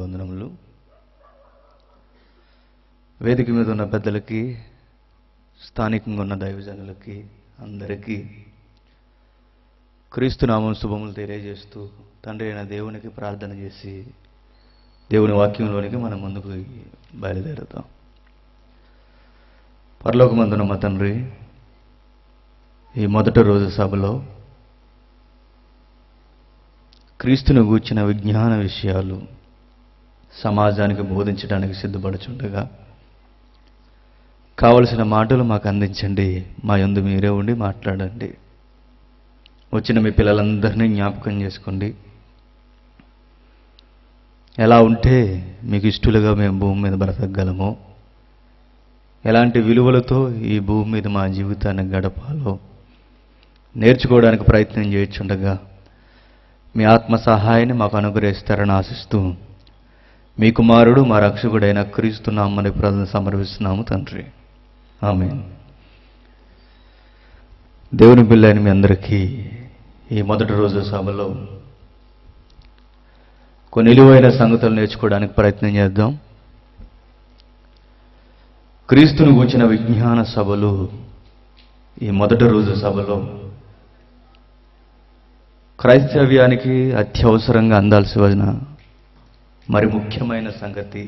వందనములు వేదిక మీద ఉన్న పెద్దలకి స్థానికంగా ఉన్న దైవజనులకి అందరికీ క్రీస్తునామం శుభములు తెలియజేస్తూ తండ్రి అయిన దేవునికి ప్రార్థన చేసి దేవుని వాక్యంలోనికి మనం ముందుకు బయలుదేరుతాం పరలోకమందున మా తండ్రి ఈ మొదటి రోజు సభలో క్రీస్తును గూర్చిన విజ్ఞాన విషయాలు సమాజానికి బోధించడానికి సిద్ధపడుచుండగా కావలసిన మాటలు మాకు అందించండి మా యందు మీరే ఉండి మాట్లాడండి వచ్చిన మీ పిల్లలందరినీ జ్ఞాపకం చేసుకోండి ఎలా ఉంటే మీకు ఇష్టలుగా మేము భూమి మీద బ్రతకగలమో ఎలాంటి విలువలతో ఈ భూమి మీద మా జీవితాన్ని గడపాలో నేర్చుకోవడానికి ప్రయత్నం చేయొచ్చుండగా మీ ఆత్మ సహాయాన్ని మాకు అనుగ్రహిస్తారని ఆశిస్తూ మీ కుమారుడు మా రక్షకుడైన క్రీస్తు నామని ప్రార్థన సమర్పిస్తున్నాము తండ్రి ఆమె దేవుని పిల్లని మీ అందరికీ ఈ మొదటి రోజు సభలో కొన్ని నిలువైన సంగతులు నేర్చుకోవడానికి ప్రయత్నం చేద్దాం క్రీస్తును కూర్చిన విజ్ఞాన సభలు ఈ మొదటి రోజు సభలో క్రైస్తవ్యానికి అత్యవసరంగా అందాల్సిన మరి ముఖ్యమైన సంగతి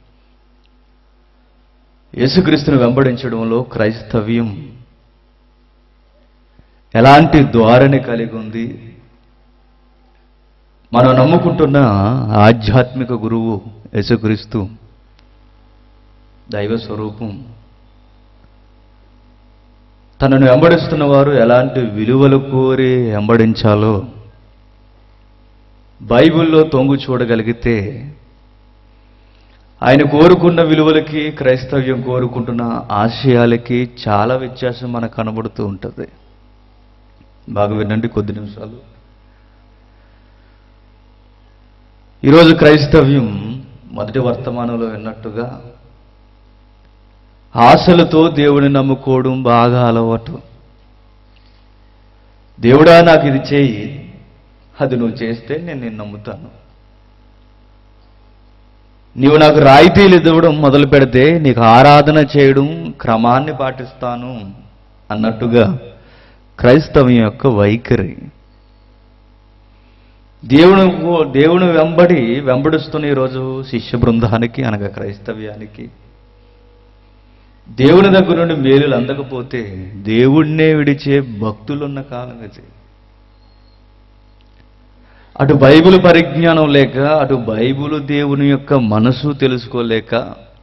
యేసుక్రీస్తును వెంబడించడంలో క్రైస్తవ్యం ఎలాంటి ద్వారని కలిగి ఉంది మనం నమ్ముకుంటున్న ఆధ్యాత్మిక గురువు యేసుక్రీస్తు దైవ స్వరూపం తనను వెంబడిస్తున్న వారు ఎలాంటి విలువలు కోరి వెంబడించాలో బైబిల్లో తొంగు చూడగలిగితే ఆయన కోరుకున్న విలువలకి క్రైస్తవ్యం కోరుకుంటున్న ఆశయాలకి చాలా వ్యత్యాసం మనకు కనబడుతూ ఉంటుంది బాగా వినండి కొద్ది నిమిషాలు ఈరోజు క్రైస్తవ్యం మొదటి వర్తమానంలో విన్నట్టుగా ఆశలతో దేవుని నమ్ముకోవడం బాగా అలవాటు దేవుడా నాకు ఇది చేయి అది నువ్వు చేస్తే నేను నిన్ను నమ్ముతాను నీవు నాకు రాయితీలు ఇవ్వడం మొదలు పెడితే నీకు ఆరాధన చేయడం క్రమాన్ని పాటిస్తాను అన్నట్టుగా క్రైస్తవం యొక్క వైఖరి దేవుని దేవుని వెంబడి వెంబడిస్తున్న ఈరోజు శిష్య బృందానికి అనగా క్రైస్తవ్యానికి దేవుని దగ్గర నుండి మేలులు అందకపోతే దేవుణ్ణే విడిచే భక్తులున్న కాలం ఇది అటు బైబిల్ పరిజ్ఞానం లేక అటు బైబిల్ దేవుని యొక్క మనసు తెలుసుకోలేక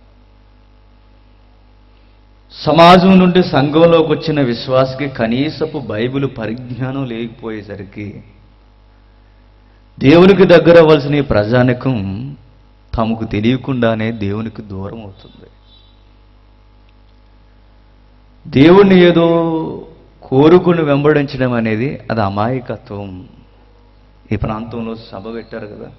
సమాజం నుండి సంఘంలోకి వచ్చిన విశ్వాసకి కనీసపు బైబిల్ పరిజ్ఞానం లేకపోయేసరికి దేవునికి దగ్గర అవ్వాల్సిన ఈ ప్రజానికం తమకు తెలియకుండానే దేవునికి దూరం అవుతుంది దేవుణ్ణి ఏదో కోరుకుని వెంబడించడం అనేది అది అమాయకత్వం ఈ ప్రాంతంలో సభ పెట్టారు కదా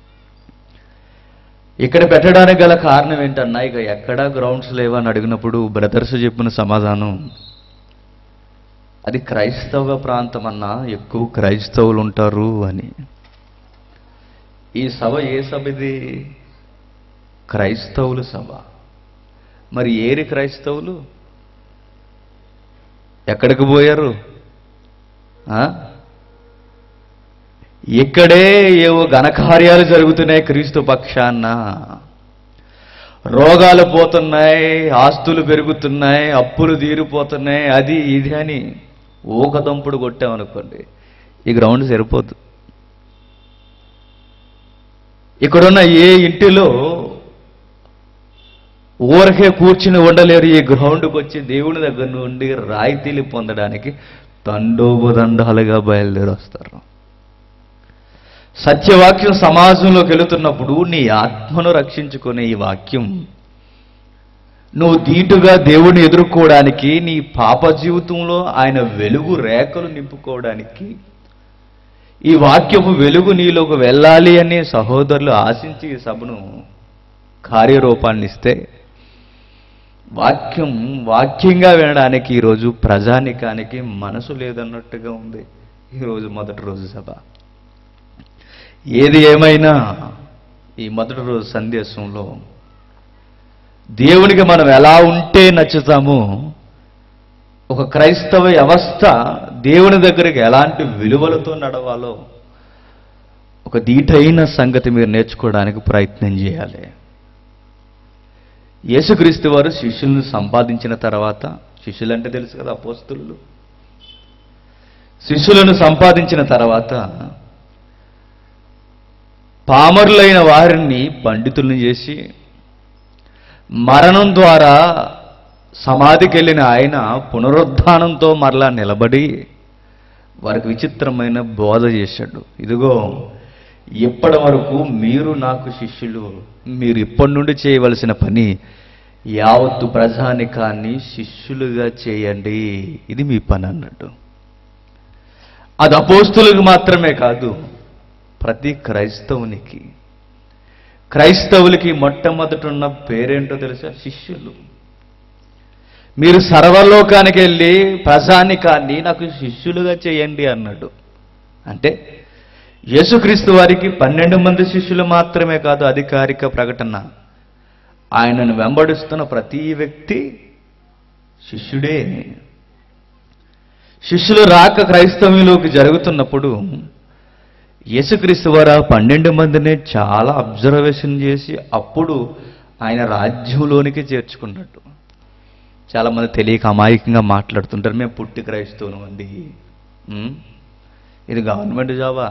ఇక్కడ పెట్టడానికి గల కారణం ఏంటన్నా ఇక ఎక్కడా గ్రౌండ్స్ లేవని అడిగినప్పుడు బ్రదర్స్ చెప్పిన సమాధానం అది క్రైస్తవ ప్రాంతం అన్నా ఎక్కువ క్రైస్తవులు ఉంటారు అని ఈ సభ ఏ సభ ఇది క్రైస్తవుల సభ మరి ఏరి క్రైస్తవులు ఎక్కడికి పోయారు ఆ? ఇక్కడే ఏవో ఘనకార్యాలు జరుగుతున్నాయి క్రీస్తు పక్షాన రోగాలు పోతున్నాయి ఆస్తులు పెరుగుతున్నాయి అప్పులు తీరిపోతున్నాయి అది ఇది అని ఊకదంపుడు కొట్టామనుకోండి ఈ గ్రౌండ్ సరిపోదు ఇక్కడున్న ఏ ఇంటిలో ఊరకే కూర్చుని ఉండలేరు ఈ గ్రౌండ్కి వచ్చి దేవుని దగ్గర నుండి రాయితీలు పొందడానికి తండోపదండాలుగా బయలుదేరి వస్తారు సత్యవాక్యం సమాజంలోకి వెళుతున్నప్పుడు నీ ఆత్మను రక్షించుకునే ఈ వాక్యం నువ్వు దీటుగా దేవుని ఎదుర్కోవడానికి నీ పాప జీవితంలో ఆయన వెలుగు రేఖలు నింపుకోవడానికి ఈ వాక్యము వెలుగు నీలోకి వెళ్ళాలి అని సహోదరులు ఆశించి ఈ సభను కార్యరూపాన్ని ఇస్తే వాక్యం వాక్యంగా వినడానికి ఈరోజు ప్రజానికానికి మనసు లేదన్నట్టుగా ఉంది ఈరోజు మొదటి రోజు సభ ఏది ఏమైనా ఈ మొదటి రోజు సందేశంలో దేవునికి మనం ఎలా ఉంటే నచ్చుతామో ఒక క్రైస్తవ వ్యవస్థ దేవుని దగ్గరికి ఎలాంటి విలువలతో నడవాలో ఒక దీటైన సంగతి మీరు నేర్చుకోవడానికి ప్రయత్నం చేయాలి యేసుక్రీస్తు వారు శిష్యులను సంపాదించిన తర్వాత శిష్యులంటే తెలుసు కదా అపోస్తులు శిష్యులను సంపాదించిన తర్వాత పామరులైన వారిని పండితులను చేసి మరణం ద్వారా సమాధికి వెళ్ళిన ఆయన పునరుద్ధానంతో మరలా నిలబడి వారికి విచిత్రమైన బోధ చేశాడు ఇదిగో ఇప్పటి వరకు మీరు నాకు శిష్యులు మీరు ఇప్పటి నుండి చేయవలసిన పని యావత్తు ప్రజానికాన్ని శిష్యులుగా చేయండి ఇది మీ పని అన్నట్టు అది అపోస్తులకు మాత్రమే కాదు ప్రతి క్రైస్తవునికి క్రైస్తవులకి మొట్టమొదట ఉన్న పేరేంటో తెలుసా శిష్యులు మీరు సర్వలోకానికి వెళ్ళి ప్రజానికాన్ని నాకు శిష్యులుగా చేయండి అన్నాడు అంటే యేసుక్రీస్తు వారికి పన్నెండు మంది శిష్యులు మాత్రమే కాదు అధికారిక ప్రకటన ఆయనను వెంబడిస్తున్న ప్రతి వ్యక్తి శిష్యుడే శిష్యులు రాక క్రైస్తవంలోకి జరుగుతున్నప్పుడు యేసుక్రీస్తు వారు ఆ పన్నెండు మందిని చాలా అబ్జర్వేషన్ చేసి అప్పుడు ఆయన రాజ్యంలోనికి చేర్చుకున్నట్టు చాలామంది తెలియక అమాయకంగా మాట్లాడుతుంటారు మేము పుట్టి క్రైస్తవులం అండి ఉం? ఇది గవర్నమెంట్ జాబా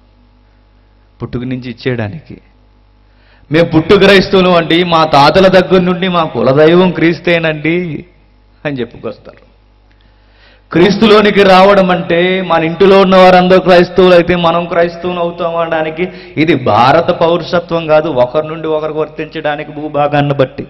పుట్టుక నుంచి ఇచ్చేయడానికి మేము పుట్టు క్రైస్తవులం అండి మా తాతల దగ్గర నుండి మా కులదైవం క్రీస్తేనండి అని చెప్పుకొస్తారు క్రీస్తులోనికి రావడం అంటే మన ఇంటిలో ఉన్న వారందరూ క్రైస్తవులు అయితే మనం క్రైస్తవులు అవుతాం అనడానికి ఇది భారత పౌరుషత్వం కాదు ఒకరి నుండి ఒకరికి వర్తించడానికి భూభాగాన్ని బట్టి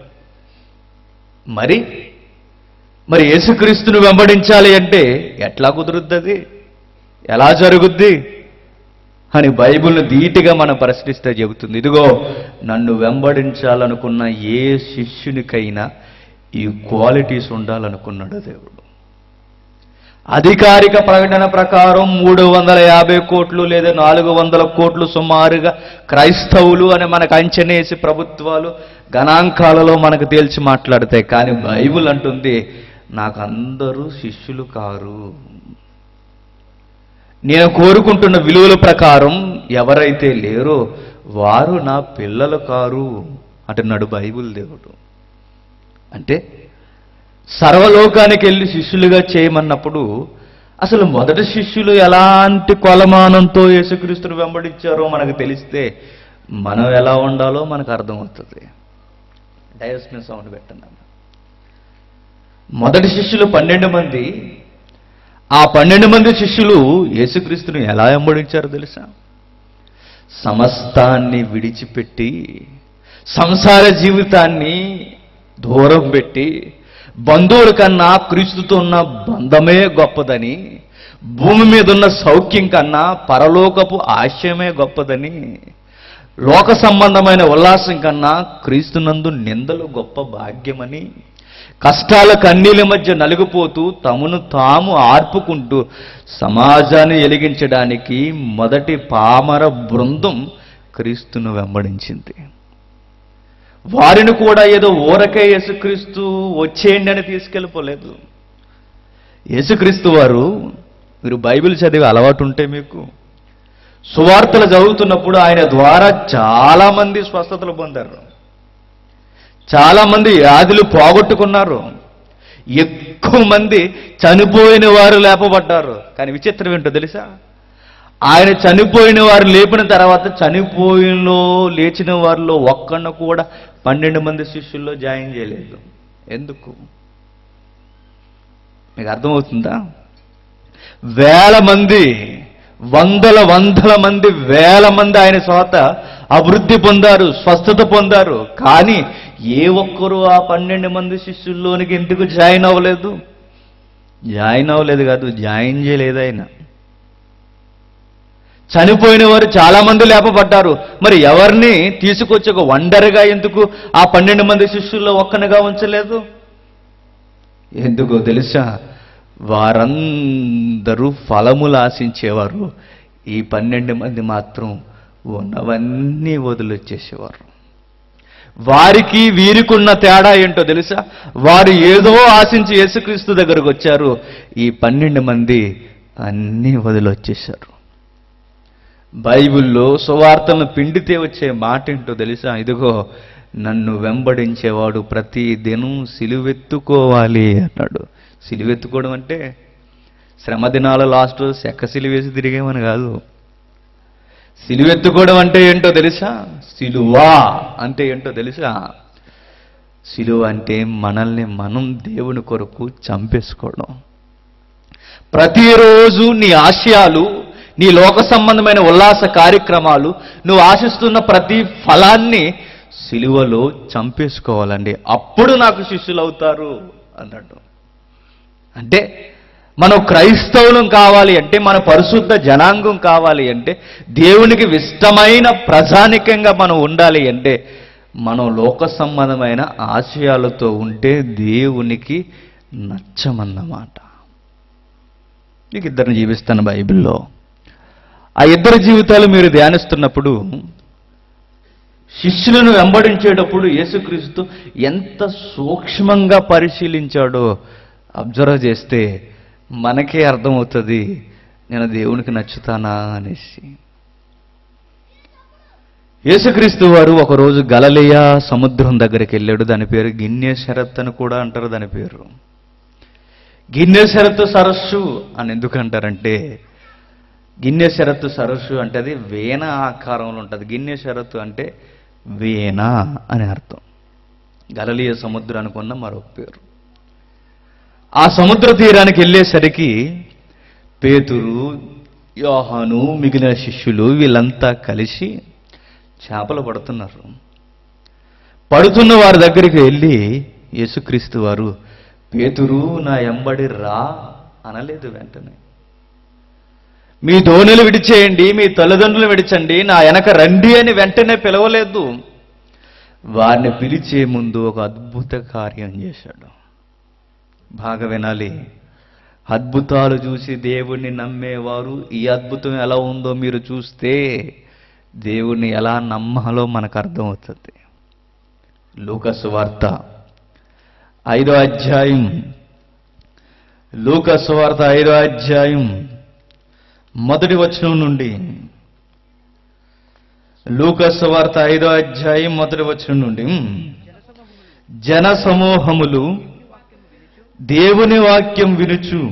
మరి మరి యేసుక్రీస్తును వెంబడించాలి అంటే ఎట్లా కుదురుద్ది అది ఎలా జరుగుద్ది అని బైబిల్ను ధీటుగా మనం ప్రశ్నిస్తే చెబుతుంది ఇదిగో నన్ను వెంబడించాలనుకున్న ఏ శిష్యునికైనా ఈ క్వాలిటీస్ ఉండాలనుకున్నాడు దేవుడు అధికారిక ప్రకటన ప్రకారం మూడు వందల యాభై కోట్లు లేదా నాలుగు వందల కోట్లు సుమారుగా క్రైస్తవులు అని మనకు అంచనేసి ప్రభుత్వాలు గణాంకాలలో మనకు తేల్చి మాట్లాడతాయి కానీ బైబిల్ అంటుంది నాకు అందరూ శిష్యులు కారు నేను కోరుకుంటున్న విలువల ప్రకారం ఎవరైతే లేరో వారు నా పిల్లలు కారు అంటున్నాడు బైబిల్ దేవుడు అంటే సర్వలోకానికి వెళ్ళి శిష్యులుగా చేయమన్నప్పుడు అసలు మొదటి శిష్యులు ఎలాంటి కొలమానంతో యేసుక్రీస్తుని వెంబడించారో మనకు తెలిస్తే మనం ఎలా ఉండాలో మనకు అర్థమవుతుంది డైవర్స్ మీద సౌండ్ పెట్టండి మొదటి శిష్యులు పన్నెండు మంది ఆ పన్నెండు మంది శిష్యులు యేసుక్రీస్తుని ఎలా వెంబడించారో తెలుసా సమస్తాన్ని విడిచిపెట్టి సంసార జీవితాన్ని దూరం పెట్టి బంధువుల కన్నా క్రీస్తుతో ఉన్న బంధమే గొప్పదని భూమి మీద ఉన్న సౌఖ్యం కన్నా పరలోకపు ఆశయమే గొప్పదని లోక సంబంధమైన ఉల్లాసం కన్నా క్రీస్తునందు నిందలు గొప్ప భాగ్యమని కష్టాల కన్నీల మధ్య నలిగిపోతూ తమను తాము ఆర్పుకుంటూ సమాజాన్ని ఎలిగించడానికి మొదటి పామర బృందం క్రీస్తును వెంబడించింది వారిని కూడా ఏదో ఊరకే యేసుక్రీస్తు వచ్చేయండి అని తీసుకెళ్ళిపోలేదు యేసుక్రీస్తు వారు మీరు బైబిల్ చదివే అలవాటు ఉంటే మీకు సువార్తలు చదువుతున్నప్పుడు ఆయన ద్వారా చాలా మంది స్వస్థతలు పొందారు చాలా మంది వ్యాధులు పోగొట్టుకున్నారు ఎక్కువ మంది చనిపోయిన వారు లేపబడ్డారు కానీ విచిత్రం ఏంటో తెలుసా ఆయన చనిపోయిన వారు లేపిన తర్వాత చనిపోయినలో లేచిన వారిలో ఒక్కడిని కూడా పన్నెండు మంది శిష్యుల్లో జాయిన్ చేయలేదు ఎందుకు మీకు అర్థమవుతుందా వేల మంది వందల వందల మంది వేల మంది ఆయన చోత అభివృద్ధి పొందారు స్వస్థత పొందారు కానీ ఏ ఒక్కరూ ఆ పన్నెండు మంది శిష్యుల్లోనికి ఎందుకు జాయిన్ అవ్వలేదు జాయిన్ అవ్వలేదు కాదు జాయిన్ చేయలేదు ఆయన చనిపోయిన వారు చాలా మంది లేపబడ్డారు మరి ఎవరిని తీసుకొచ్చి ఒక వండర్గా ఎందుకు ఆ పన్నెండు మంది శిష్యుల్లో ఒక్కనిగా ఉంచలేదు ఎందుకో తెలుసా వారందరూ ఫలములు ఆశించేవారు ఈ పన్నెండు మంది మాత్రం ఉన్నవన్నీ వదిలొచ్చేసేవారు వారికి వీరికున్న తేడా ఏంటో తెలుసా వారు ఏదో ఆశించి యేసుక్రీస్తు దగ్గరకు వచ్చారు ఈ పన్నెండు మంది అన్నీ వదిలొచ్చేశారు బైబిల్లో సువార్తలను పిండితే వచ్చే మాట ఏంటో తెలుసా ఇదిగో నన్ను వెంబడించేవాడు ప్రతి దినం సిలువెత్తుకోవాలి అన్నాడు సిలువెత్తుకోవడం అంటే శ్రమ దినాల లాస్ట్ చెక్క సిలువేసి తిరిగేమని కాదు సిలువెత్తుకోవడం అంటే ఏంటో తెలుసా సిలువా అంటే ఏంటో తెలుసా సిలువ అంటే మనల్ని మనం దేవుని కొరకు చంపేసుకోవడం ప్రతిరోజు నీ ఆశయాలు నీ లోక సంబంధమైన ఉల్లాస కార్యక్రమాలు నువ్వు ఆశిస్తున్న ప్రతి ఫలాన్ని సిలువలో చంపేసుకోవాలండి అప్పుడు నాకు శిష్యులు అవుతారు అన్నాడు అంటే మనం క్రైస్తవులం కావాలి అంటే మన పరిశుద్ధ జనాంగం కావాలి అంటే దేవునికి ఇష్టమైన ప్రజానికంగా మనం ఉండాలి అంటే మనం లోక సంబంధమైన ఆశయాలతో ఉంటే దేవునికి నచ్చమన్నమాట మీకు ఇద్దరిని జీవిస్తాను బైబిల్లో ఆ ఇద్దరి జీవితాలు మీరు ధ్యానిస్తున్నప్పుడు శిష్యులను వెంబడించేటప్పుడు యేసుక్రీస్తు ఎంత సూక్ష్మంగా పరిశీలించాడో అబ్జర్వ్ చేస్తే మనకే అర్థమవుతుంది నేను దేవునికి నచ్చుతానా అనేసి యేసుక్రీస్తు వారు ఒకరోజు గలలియ సముద్రం దగ్గరికి వెళ్ళాడు దాని పేరు గిన్నె శరత్ అని కూడా అంటారు దాని పేరు గిన్నె శరత్తు సరస్సు అని ఎందుకు అంటారంటే గిన్నె శరత్తు సరస్సు అంటే అది వీణ ఆకారంలో ఉంటుంది గిన్నె శరత్తు అంటే వీణ అని అర్థం గలలియ సముద్రానికి ఉన్న మరొక పేరు ఆ సముద్ర తీరానికి వెళ్ళేసరికి పేతురు యోహాను మిగిలిన శిష్యులు వీళ్ళంతా కలిసి చేపలు పడుతున్నారు పడుతున్న వారి దగ్గరికి వెళ్ళి యేసుక్రీస్తు వారు పేతురు నా ఎంబడి రా అనలేదు వెంటనే మీ దోణులు విడిచేయండి మీ తల్లిదండ్రులు విడిచండి నా వెనక రండి అని వెంటనే పిలవలేదు వారిని పిలిచే ముందు ఒక అద్భుత కార్యం చేశాడు బాగా వినాలి అద్భుతాలు చూసి దేవుణ్ణి నమ్మేవారు ఈ అద్భుతం ఎలా ఉందో మీరు చూస్తే దేవుణ్ణి ఎలా నమ్మాలో మనకు అర్థమవుతుంది లూకసు వార్త ఐదో అధ్యాయం లూకసు వార్త ఐదో అధ్యాయం మొదటి వచనం నుండి లూకసు వార్త ఐదో అధ్యాయం మొదటి వచనం నుండి జన సమూహములు దేవుని వాక్యం వినుచు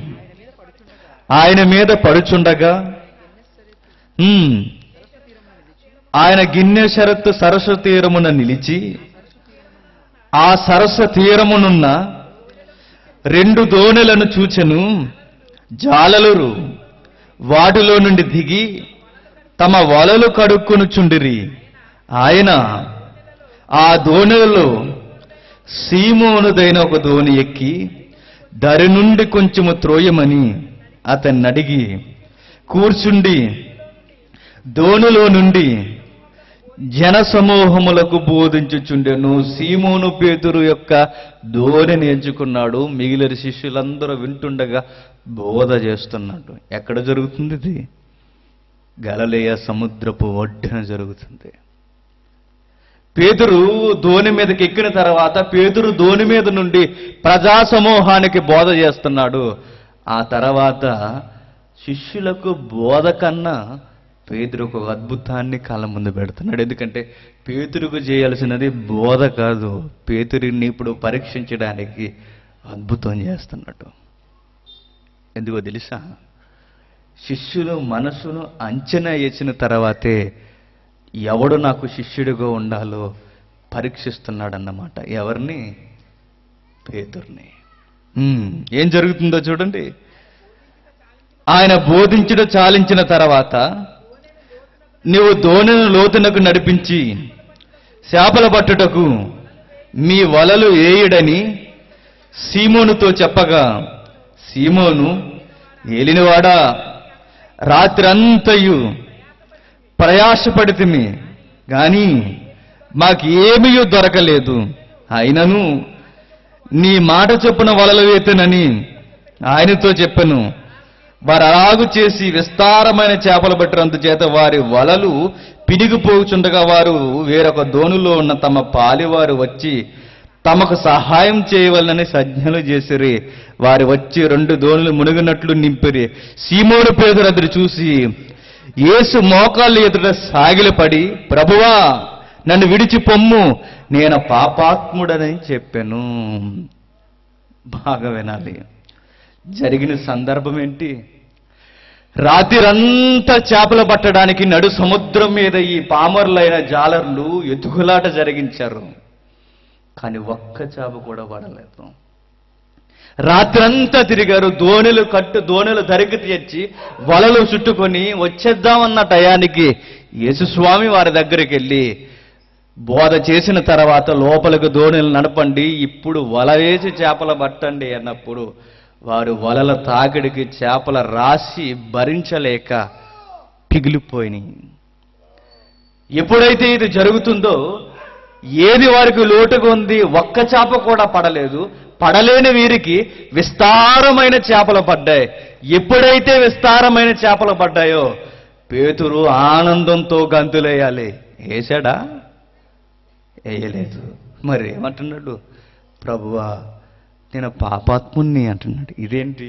ఆయన మీద పడుచుండగా ఉమ్, ఆయన గిన్నె షరత్తు సరస్సు తీరమున నిలిచి ఆ సరస్సు తీరమునున్న రెండు దోణెలను చూచెను జాలలురు వాటిలో నుండి దిగి తమ వలలు కడుక్కునుచుండిరి ఆయన ఆ దోణెలలో సీమోనుదైన ఒక దోణి ఎక్కి దరి నుండి కొంచెము త్రోయమని అతన్ని అడిగి కూర్చుండి దోణిలో నుండి జన సమూహములకు బోధించుచుండెను సీమోను పేతురు యొక్క ధోనిని ఎంచుకున్నాడు మిగిలిన శిష్యులందరూ వింటుండగా బోధ చేస్తున్నాడు ఎక్కడ జరుగుతుంది ఇది గలలేయ సముద్రపు ఒడ్డున జరుగుతుంది పేతురు ధోని మీదకి ఎక్కిన తర్వాత పేతురు ధోని మీద నుండి ప్రజా సమూహానికి బోధ చేస్తున్నాడు ఆ తర్వాత శిష్యులకు బోధ కన్నా పేతురుకు ఒక అద్భుతాన్ని కళ్ళ ముందు పెడుతున్నాడు ఎందుకంటే పేతురుకు చేయాల్సినది బోధ కాదు పేతురిని ఇప్పుడు పరీక్షించడానికి అద్భుతం చేస్తున్నాడు ఎందుకో తెలుసా శిష్యులు మనసును అంచనా వేసిన తర్వాతే ఎవడు నాకు శిష్యుడిగా ఉండాలో పరీక్షిస్తున్నాడన్నమాట ఎవరిని పేతుర్ని ఉమ్, ఏం జరుగుతుందో చూడండి ఆయన బోధించడం చాలించిన తర్వాత నీవు దోణిని లోతునకు నడిపించి చేపల పట్టుటకు మీ వలలు ఏయుడని సీమోనుతో చెప్పగా సీమోను ఏలినవాడా రాత్రంతయు ప్రయాసపడితిమి గాని మాకేమీ దొరకలేదు అయినను నీ మాట చొప్పున వలలు వేతనని ఆయనతో చెప్పను వారు అలాగు చేసి విస్తారమైన చేపలు పట్టినంత చేత వారి వలలు పిడిగిపోచుండగా వారు వేరొక దోణిలో ఉన్న తమ పాలివారు వచ్చి తమకు సహాయం చేయవలనని సజ్ఞలు చేసిరి వారు వచ్చి రెండు దోణులు మునిగినట్లు నింపిరి సీమోడు పేదరు అతడు చూసి యేసు మోకాళ్ళు ఎదుట సాగిలపడి ప్రభువా నన్ను విడిచి పొమ్ము నేను పాపాత్ముడని చెప్పాను బాగా వినాలి జరిగిన సందర్భం ఏంటి రాత్రిరంతా చేపలు పట్టడానికి నడు సముద్రం మీద ఈ పామరులైన జాలర్లు ఎతుకులాట జరిగించారు కానీ ఒక్క చేప కూడా పడలేదు రాత్రంతా తిరిగారు దోణిలు కట్టు దోణిలు ధరికి తెచ్చి వలలు చుట్టుకొని వచ్చేద్దామన్న టయానికి యేసుస్వామి వారి దగ్గరికి వెళ్ళి బోధ చేసిన తర్వాత లోపలికి దోణిలు నడపండి ఇప్పుడు వల వేసి చేపలు పట్టండి అన్నప్పుడు వారు వలల తాకిడికి చేపల రాశి భరించలేక పిగిలిపోయినాయి ఎప్పుడైతే ఇది జరుగుతుందో ఏది వారికి లోటుగా ఉంది ఒక్క చేప కూడా పడలేదు పడలేని వీరికి విస్తారమైన చేపలు పడ్డాయి ఎప్పుడైతే విస్తారమైన చేపలు పడ్డాయో పేతురు ఆనందంతో గంతులేయాలి వేసాడా వేయలేదు మరి ఏమంటున్నాడు ప్రభువా నేను పాపాత్ముణ్ణి అంటున్నాడు ఇదేంటి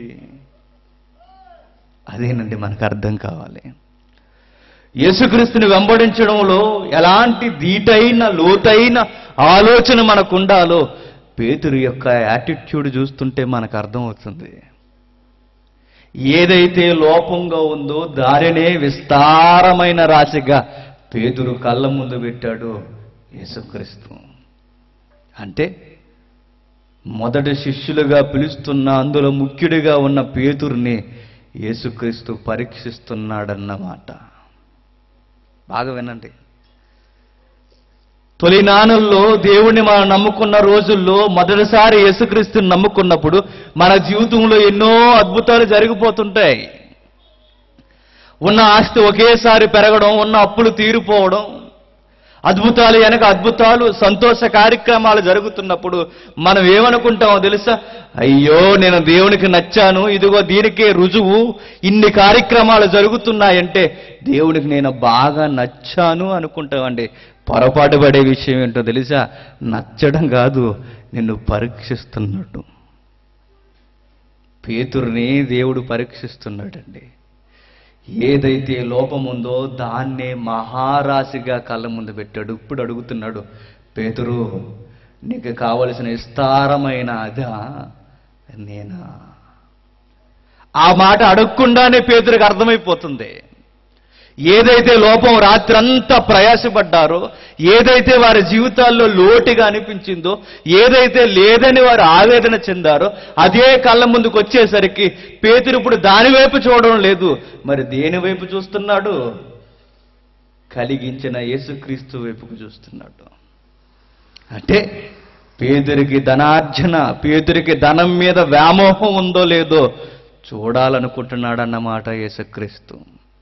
అదేనండి మనకు అర్థం కావాలి యేసుక్రీస్తుని వెంబడించడంలో ఎలాంటి దీటైన లోతైన ఆలోచన మనకు ఉండాలో పేతురు యొక్క యాటిట్యూడ్ చూస్తుంటే మనకు అర్థమవుతుంది ఏదైతే లోపంగా ఉందో దారినే విస్తారమైన రాశిగా పేతురు కళ్ళ ముందు పెట్టాడు యేసుక్రీస్తు అంటే మొదటి శిష్యులుగా పిలుస్తున్న అందులో ముఖ్యుడిగా ఉన్న పేతుర్ని యేసుక్రీస్తు పరీక్షిస్తున్నాడన్నమాట బాగా వినండి తొలినానుల్లో దేవుణ్ణి మనం నమ్ముకున్న రోజుల్లో మొదటిసారి యేసుక్రీస్తుని నమ్ముకున్నప్పుడు మన జీవితంలో ఎన్నో అద్భుతాలు జరిగిపోతుంటాయి ఉన్న ఆస్తి ఒకేసారి పెరగడం ఉన్న అప్పులు తీరిపోవడం అద్భుతాలు వెనక అద్భుతాలు సంతోష కార్యక్రమాలు జరుగుతున్నప్పుడు మనం ఏమనుకుంటామో తెలుసా అయ్యో నేను దేవునికి నచ్చాను ఇదిగో దీనికే రుజువు ఇన్ని కార్యక్రమాలు జరుగుతున్నాయంటే దేవునికి నేను బాగా నచ్చాను అనుకుంటామండి పొరపాటు పడే విషయం ఏంటో తెలుసా నచ్చడం కాదు నిన్ను పరీక్షిస్తున్నాడు పేతుర్ని దేవుడు పరీక్షిస్తున్నాడండి ఏదైతే లోపం ఉందో దాన్నే మహారాశిగా కళ్ళ ముందు పెట్టాడు ఇప్పుడు అడుగుతున్నాడు పేతురు నీకు కావలసిన విస్తారమైన అదా నేనా ఆ మాట అడగకుండానే పేతురికి అర్థమైపోతుంది ఏదైతే లోపం రాత్రంతా ప్రయాసపడ్డారో ఏదైతే వారి జీవితాల్లో లోటుగా అనిపించిందో ఏదైతే లేదని వారు ఆవేదన చెందారో అదే కళ్ళ ముందుకు వచ్చేసరికి పేతురు ఇప్పుడు దాని వైపు చూడడం లేదు మరి దేని వైపు చూస్తున్నాడు కలిగించిన యేసుక్రీస్తు వైపుకు చూస్తున్నాడు అంటే పేదరికి ధనార్జన పేదరికి ధనం మీద వ్యామోహం ఉందో లేదో చూడాలనుకుంటున్నాడు అన్నమాట యేసుక్రీస్తు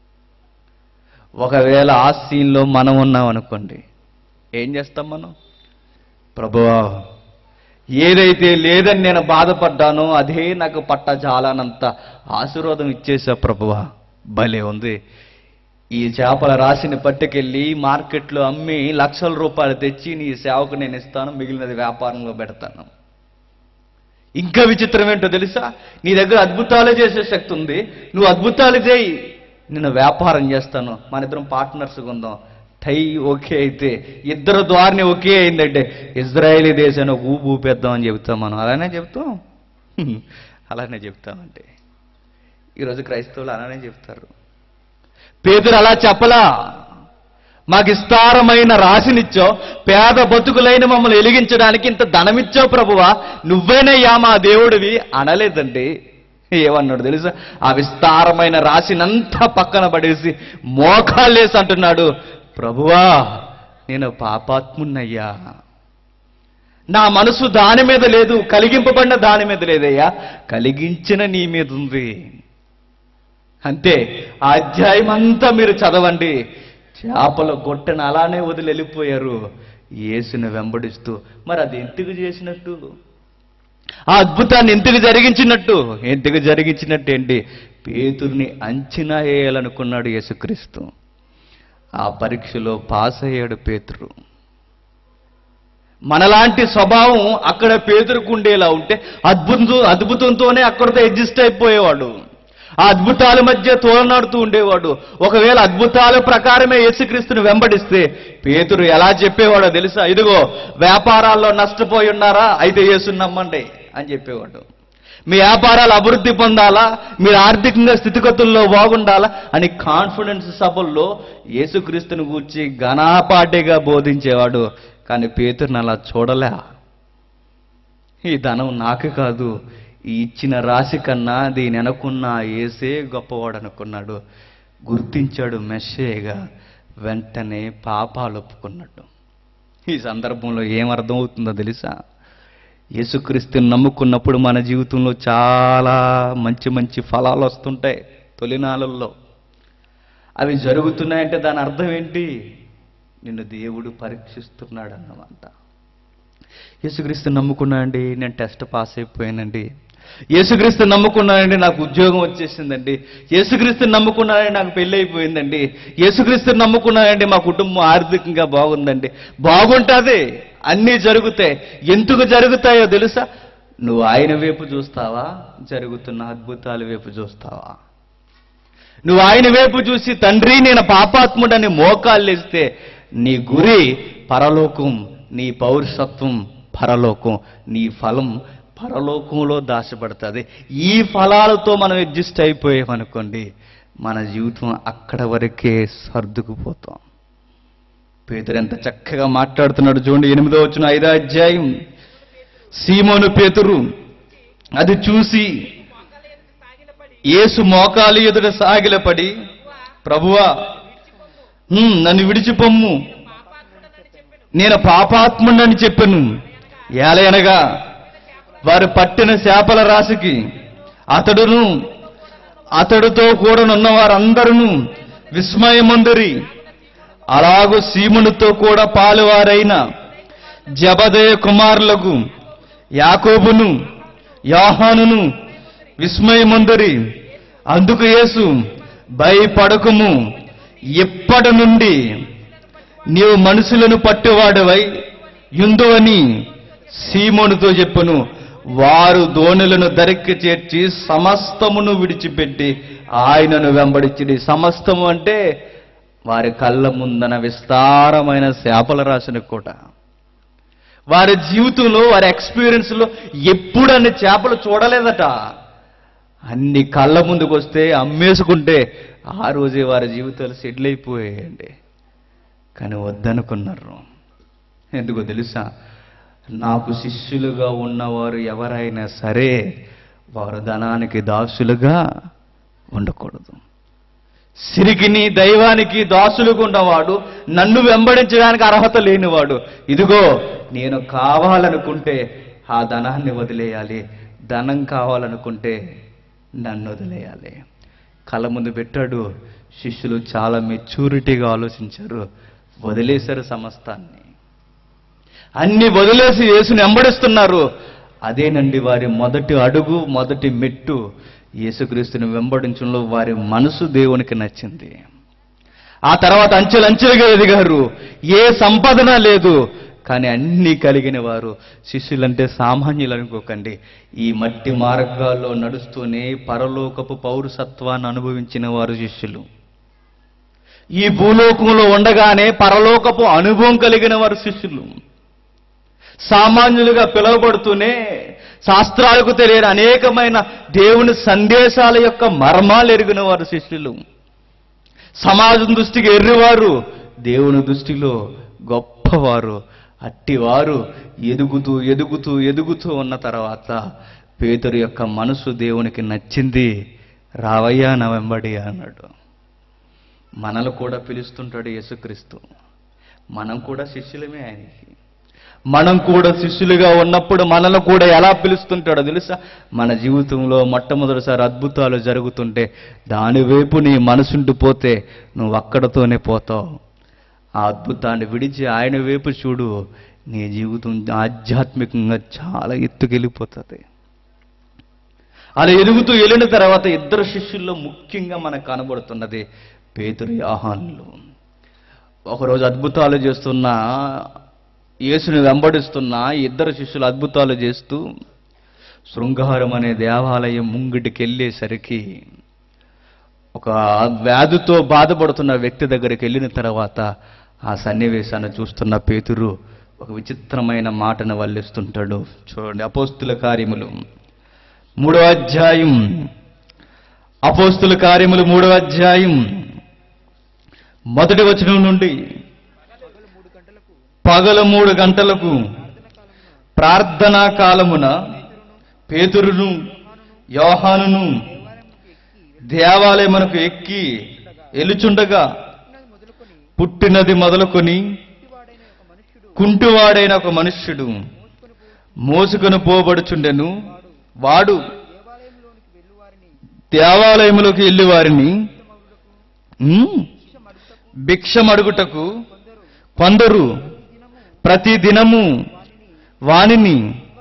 ఒకవేళ ఆ సీన్లో మనం ఉన్నాం అనుకోండి ఏం చేస్తాం మనం ప్రభువా ఏదైతే లేదని నేను బాధపడ్డానో అదే నాకు పట్ట జాలనంత ఆశీర్వాదం ఇచ్చేసా ప్రభువా భలే ఉంది ఈ చేపల రాశిని పట్టుకెళ్ళి మార్కెట్లో అమ్మి లక్షల రూపాయలు తెచ్చి నీ సేవకు నేను ఇస్తాను మిగిలినది వ్యాపారంలో పెడతాను ఇంకా విచిత్రం ఏంటో తెలుసా నీ దగ్గర అద్భుతాలు చేసే శక్తి ఉంది నువ్వు అద్భుతాలు చేయి నేను వ్యాపారం చేస్తాను మన ఇద్దరం పార్ట్నర్స్గా ఉందాం టై ఓకే అయితే ఇద్దరు ద్వారానే ఓకే అయిందంటే ఇజ్రాయేలీ దేశాన్ని ఒక ఊపు ఊపేద్దామని చెబుతాం మనం అలానే చెప్తాం హ్మ్. అలానే చెప్తామంటే ఈరోజు క్రైస్తవులు అలానే చెప్తారు పేదలు అలా చెప్పలా మాకు విస్తారమైన రాశినిచ్చావు పేద బతుకులైన మమ్మల్ని వెలిగించడానికి ఇంత ధనమిచ్చావు ప్రభువా నువ్వేనయ్యా మా దేవుడివి అనలేదండి ఏమన్నాడు తెలుసా ఆ విస్తారమైన రాశినంతా పక్కన పడేసి మోకాళ్ళేసి అంటున్నాడు ప్రభువా నేను పాపాత్మున్నయ్యా నా మనసు దాని మీద లేదు కలిగింపబడిన దాని మీద లేదయ్యా కలిగించిన నీ మీద ఉంది అంతే ఆ అధ్యాయం అంతా మీరు చదవండి చేపల గొట్టను అలానే వదిలి వెళ్ళిపోయారు యేసుని వెంబడిస్తూ మరి అది ఎందుకు చేసినట్టు ఆ అద్భుతాన్ని ఎందుకు జరిగించినట్టు ఎందుకు జరిగించినట్టు ఏంటి పేతుర్ని అంచనా వేయాలనుకున్నాడు యేసుక్రీస్తు ఆ పరీక్షలో పాస్ అయ్యాడు పేతురు మనలాంటి స్వభావం అక్కడ పేదరికి ఉండేలా ఉంటే అద్భుతం అద్భుతంతోనే అక్కడితో అడ్జస్ట్ అయిపోయేవాడు ఆ అద్భుతాల మధ్య తోలనాడుతూ ఉండేవాడు ఒకవేళ అద్భుతాల ప్రకారమే యేసుక్రీస్తుని వెంబడిస్తే పేతురు ఎలా చెప్పేవాడో తెలుసా ఇదిగో వ్యాపారాల్లో నష్టపోయి ఉన్నారా అయితే యేసుని నమ్మండి అని చెప్పేవాడు మీ వ్యాపారాలు అభివృద్ధి పొందాలా మీరు ఆర్థికంగా స్థితిగతుల్లో బాగుండాలా అని కాన్ఫిడెన్స్ సభల్లో యేసుక్రీస్తుని గూర్చి ఘనాపాటిగా బోధించేవాడు కానీ పేతురుని అలా చూడలే ఈ ధనం నాకు కాదు ఈ ఇచ్చిన రాశి కన్నా దీని వెనకున్న ఏసే గొప్పవాడు అనుకున్నాడు గుర్తించాడు మెస్సేగా వెంటనే పాపాలు ఒప్పుకున్నాడు ఈ సందర్భంలో ఏం అర్థమవుతుందో తెలుసా యేసుక్రీస్తుని నమ్ముకున్నప్పుడు మన జీవితంలో చాలా మంచి మంచి ఫలాలు వస్తుంటాయి తొలినాళ్ళల్లో అవి జరుగుతున్నాయంటే దాని అర్థం ఏంటి నిన్ను దేవుడు పరీక్షిస్తున్నాడు అన్నమాట యేసుక్రీస్తు నమ్ముకున్నానండి నేను టెస్ట్ పాస్ అయిపోయానండి యేసుక్రీస్తు నమ్ముకున్నానండి నాకు ఉద్యోగం వచ్చేసిందండి యేసుక్రీస్తు నమ్ముకున్నానండి నాకు పెళ్ళి అయిపోయిందండి యేసుక్రీస్తు నమ్ముకున్నానండి మా కుటుంబం ఆర్థికంగా బాగుందండి బాగుంటుంది అన్నీ జరుగుతాయి ఎందుకు జరుగుతాయో తెలుసా నువ్వు ఆయన వైపు చూస్తావా జరుగుతున్న అద్భుతాల వైపు చూస్తావా నువ్వు ఆయన వైపు చూసి తండ్రి నేను పాపాత్ముడని మోకాళ్ళేస్తే నీ గురి పరలోకం నీ పౌరుషత్వం పరలోకం నీ ఫలం పరలోకంలో దాచబడుతుంది ఈ ఫలాలతో మనం అడ్జస్ట్ అయిపోయామనుకోండి మన జీవితం అక్కడ వరకే సర్దుకుపోతాం పేతురు ఎంత చక్కగా మాట్లాడుతున్నాడు చూడండి ఎనిమిదో వచ్చిన ఐదో అధ్యాయం సీమోను పేతురు అది చూసి యేసు మోకాలు ఎదుట సాగిలపడి ప్రభువా "హ్మ్, నన్ను విడిచిపొమ్ము నేను పాపాత్ముడని చెప్పాను ఏలయనగా వారు పట్టిన చేపల రాశికి అతడును అతడితో కూడా ఉన్న వారందరూ విస్మయమందరి అలాగు సీమునితో కూడా పాలువారైన జబదయ కుమారులకు యాకోబును యాహానును విస్మయమందరి అందుకు యేసు భయపడకుము ఇప్పటి నుండి నీవు మనుషులను పట్టువాడవై యుందువని సీమోనుతో చెప్పును వారు దోణులను దరికి చేర్చి సమస్తమును విడిచిపెట్టి ఆయనను వెంబడించిడి సమస్తము అంటే వారి కళ్ళ ముందన విస్తారమైన చేపల రాసిన కోట వారి జీవితంలో వారి ఎక్స్పీరియన్స్లో ఎప్పుడు అన్ని చేపలు చూడలేదట అన్ని కళ్ళ ముందుకు వస్తే అమ్మేసుకుంటే ఆ రోజే వారి జీవితాలు సెటిల్ అయిపోయాయండి కానీ వద్దనుకున్నారు ఎందుకో తెలుసా నాకు శిష్యులుగా ఉన్నవారు ఎవరైనా సరే వారు ధనానికి దాసులుగా ఉండకూడదు సిరికిని దైవానికి దాసులుగా ఉన్నవాడు నన్ను వెంబడించడానికి అర్హత లేనివాడు ఇదిగో నేను కావాలనుకుంటే ఆ ధనాన్ని వదిలేయాలి ధనం కావాలనుకుంటే నన్ను వదిలేయాలి కళ్ళ ముందు పెట్టాడు శిష్యులు చాలా మెచ్యూరిటీగా ఆలోచించారు వదిలేశారు సమస్తాన్ని అన్ని వదిలేసి యేసుని వెంబడిస్తున్నారు అదేనండి వారి మొదటి అడుగు మొదటి మెట్టు యేసుక్రీస్తుని వెంబడించడంలో వారి మనసు దేవునికి నచ్చింది ఆ తర్వాత అంచెలంచెలుగా ఎదిగారు ఏ సంపాదన లేదు కానీ అన్నీ కలిగిన వారు శిష్యులంటే సామాన్యులు అనుకోకండి ఈ మట్టి మార్గాల్లో నడుస్తూనే పరలోకపు పౌరసత్వాన్ని అనుభవించిన వారు శిష్యులు ఈ భూలోకంలో ఉండగానే పరలోకపు అనుభవం కలిగిన వారు శిష్యులు సామాన్యులుగా పిలువబడుతూనే శాస్త్రాలకు తెలియని అనేకమైన దేవుని సందేశాల యొక్క మర్మాలు ఎరిగిన వారు శిష్యులు సమాజం దృష్టికి ఎర్రివారు దేవుని దృష్టిలో గొప్పవారు అట్టివారు ఎదుగుతూ ఎదుగుతూ ఎదుగుతూ ఉన్న తర్వాత పేతురు యొక్క మనసు దేవునికి నచ్చింది రావయ్యా నా వెంబడి అన్నాడు మనల్ని కూడా పిలుస్తుంటాడు యేసుక్రీస్తు మనం కూడా శిష్యులమే ఆయనకి మనం కూడా శిష్యులుగా ఉన్నప్పుడు మనల్ని కూడా ఎలా పిలుస్తుంటాడో తెలుసా మన జీవితంలో మొట్టమొదటిసారి అద్భుతాలు జరుగుతుంటే దాని వైపు నీ మనసుంటూ పోతే నువ్వు అక్కడతోనే పోతావు ఆ అద్భుతాన్ని విడిచి ఆయన వైపు చూడు నీ జీవితం ఆధ్యాత్మికంగా చాలా ఎత్తుకెళ్ళిపోతుంది అలా ఎదుగుతూ వెళ్ళిన తర్వాత ఇద్దరు శిష్యుల్లో ముఖ్యంగా మనకు కనబడుతున్నది పేతురు యాహాన్లు ఒకరోజు అద్భుతాలు చేస్తున్న యేసుని వెంబడిస్తున్న ఈ ఇద్దరు శిష్యులు అద్భుతాలు చేస్తూ శృంగారం అనే దేవాలయం ముంగిటికి వెళ్ళేసరికి ఒక వ్యాధితో బాధపడుతున్న వ్యక్తి దగ్గరికి వెళ్ళిన తర్వాత ఆ సన్నివేశాన్ని చూస్తున్న పేతురు ఒక విచిత్రమైన మాటను వల్లిస్తుంటాడు చూడండి అపోస్తుల కార్యములు మూడో అధ్యాయం అపోస్తుల కార్యములు మూడో అధ్యాయం మొదటి వచనం నుండి పగలు మూడు గంటలకు ప్రార్థనా కాలమున పేతురును యోహానును దేవాలయమునకు ఎక్కి ఎలుచుండగా పుట్టినది మొదలుకొని కుంటివాడైన ఒక మనుష్యుడు మోసుకొని పోబడుచుండెను వాడు దేవాలయములోకి వెళ్ళి వారిని ఉమ్, భిక్షమడుగుటకు కొందరు ప్రతి దినము వానిని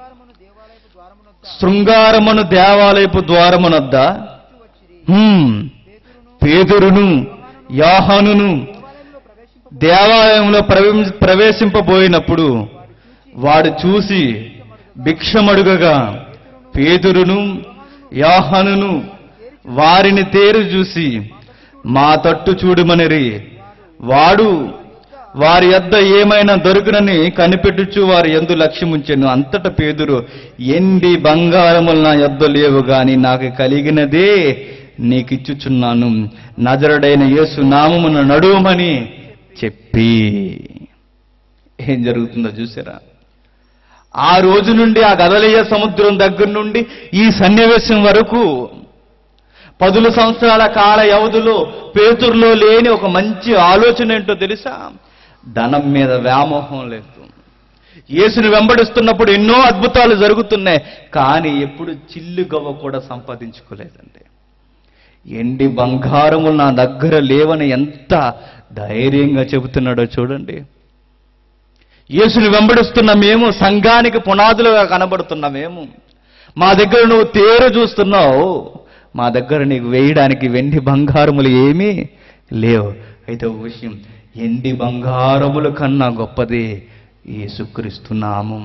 శృంగారమును దేవాలయపు ద్వారమునొద్ద హ్మ్, పేదరును యాహానును దేవాలయంలో ప్రవేశ ప్రవేశింపబోయినప్పుడు వాడు చూసి భిక్షమడుగగా పేదురును యాహానును వారిని తేరు చూసి మా తట్టు చూడమనిరి వాడు వారి యొద్ద ఏమైనా దొరుకునని కనిపెట్టుచు వారి ఎందు లక్ష్యముంచెను అంతట పేదురు ఎండి బంగారములు నా యొద్ద లేవు గాని నాకు కలిగినదే నీకిచ్చుచున్నాను నజరుడైన యేసు నామమును నడువమని చెప్పి ఏం జరుగుతుందో చూసారా ఆ రోజు నుండి ఆ గదలీయ సముద్రం దగ్గర నుండి ఈ సన్నివేశం వరకు పదుల సంవత్సరాల కాల వ్యవధిలో పేతురులో లేని ఒక మంచి ఆలోచన ఏంటో తెలుసా ధనం మీద వ్యామోహం లేదు యేసుని వెంబడిస్తున్నప్పుడు ఎన్నో అద్భుతాలు జరుగుతున్నాయి కానీ ఎప్పుడు చిల్లు గవ్వ కూడా సంపాదించుకోలేదండి ఎండి బంగారములు నా దగ్గర లేవని ఎంత ధైర్యంగా చెబుతున్నాడో చూడండి యేసుని వెంబడిస్తున్న మేము సంఘానికి పునాదులుగా కనబడుతున్న మేము మా దగ్గర నువ్వు తేరు చూస్తున్నావు మా దగ్గర నీకు వేయడానికి వెండి బంగారములు ఏమీ లేవు అయితే ఒక విషయం ఎండి బంగారముల కన్నా గొప్పది యేసుక్రీస్తు నామం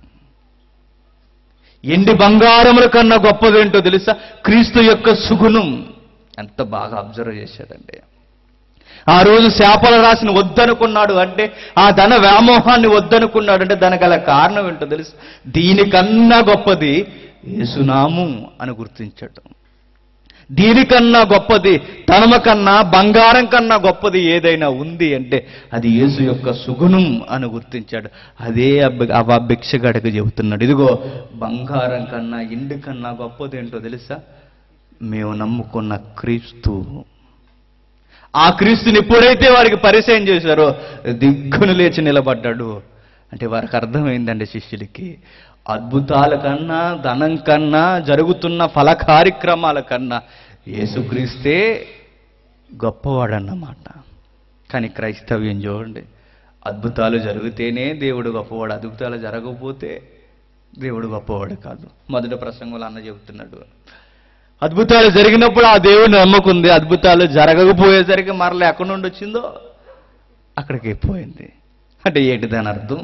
ఎండి బంగారముల కన్నా గొప్పదేంటో తెలుసా క్రీస్తు యొక్క సుగుణం ఎంత బాగా అబ్జర్వ్ చేశాడండి ఆ రోజు శాపల రాశిని వద్దనుకున్నాడు అంటే ఆ ధన వ్యామోహాన్ని వద్దనుకున్నాడు అంటే దానికి గల కారణం ఏంటో తెలుసు దీనికన్నా గొప్పది యేసునామం అని గుర్తించటం దీనికన్నా గొప్పది తనమ కన్నా బంగారం కన్నా గొప్పది ఏదైనా ఉంది అంటే అది యేసు యొక్క సుగుణం అని గుర్తించాడు అదే అబ్బ- ఆ భిక్షగాడికి చెబుతున్నాడు ఇదిగో బంగారం కన్నా ఇండి కన్నా గొప్పది ఏంటో తెలుసా మేము నమ్ముకున్న క్రీస్తు ఆ క్రీస్తుని ఎప్పుడైతే వారికి పరిచయం చేశారో దిగ్గును లేచి నిలబడ్డాడు అంటే వారికి అర్థమైందండి శిష్యులకి అద్భుతాల కన్నా ధనం కన్నా జరుగుతున్న ఫల కార్యక్రమాల కన్నా యేసుక్రీస్తే గొప్పవాడన్నమాట కానీ క్రైస్తవ్యం చూడండి అద్భుతాలు జరిగితేనే దేవుడు గొప్పవాడు అద్భుతాలు జరగకపోతే దేవుడు గొప్పవాడు కాదు మొదటి ప్రసంగంలో అన్న చెబుతున్నాడు అద్భుతాలు జరిగినప్పుడు ఆ దేవుడిని నమ్ముకుంది అద్భుతాలు జరగకపోయేసరికి మరలా ఎక్కడి నుండి వచ్చిందో అక్కడికి పోయింది అంటే ఏంటి దాని అర్థం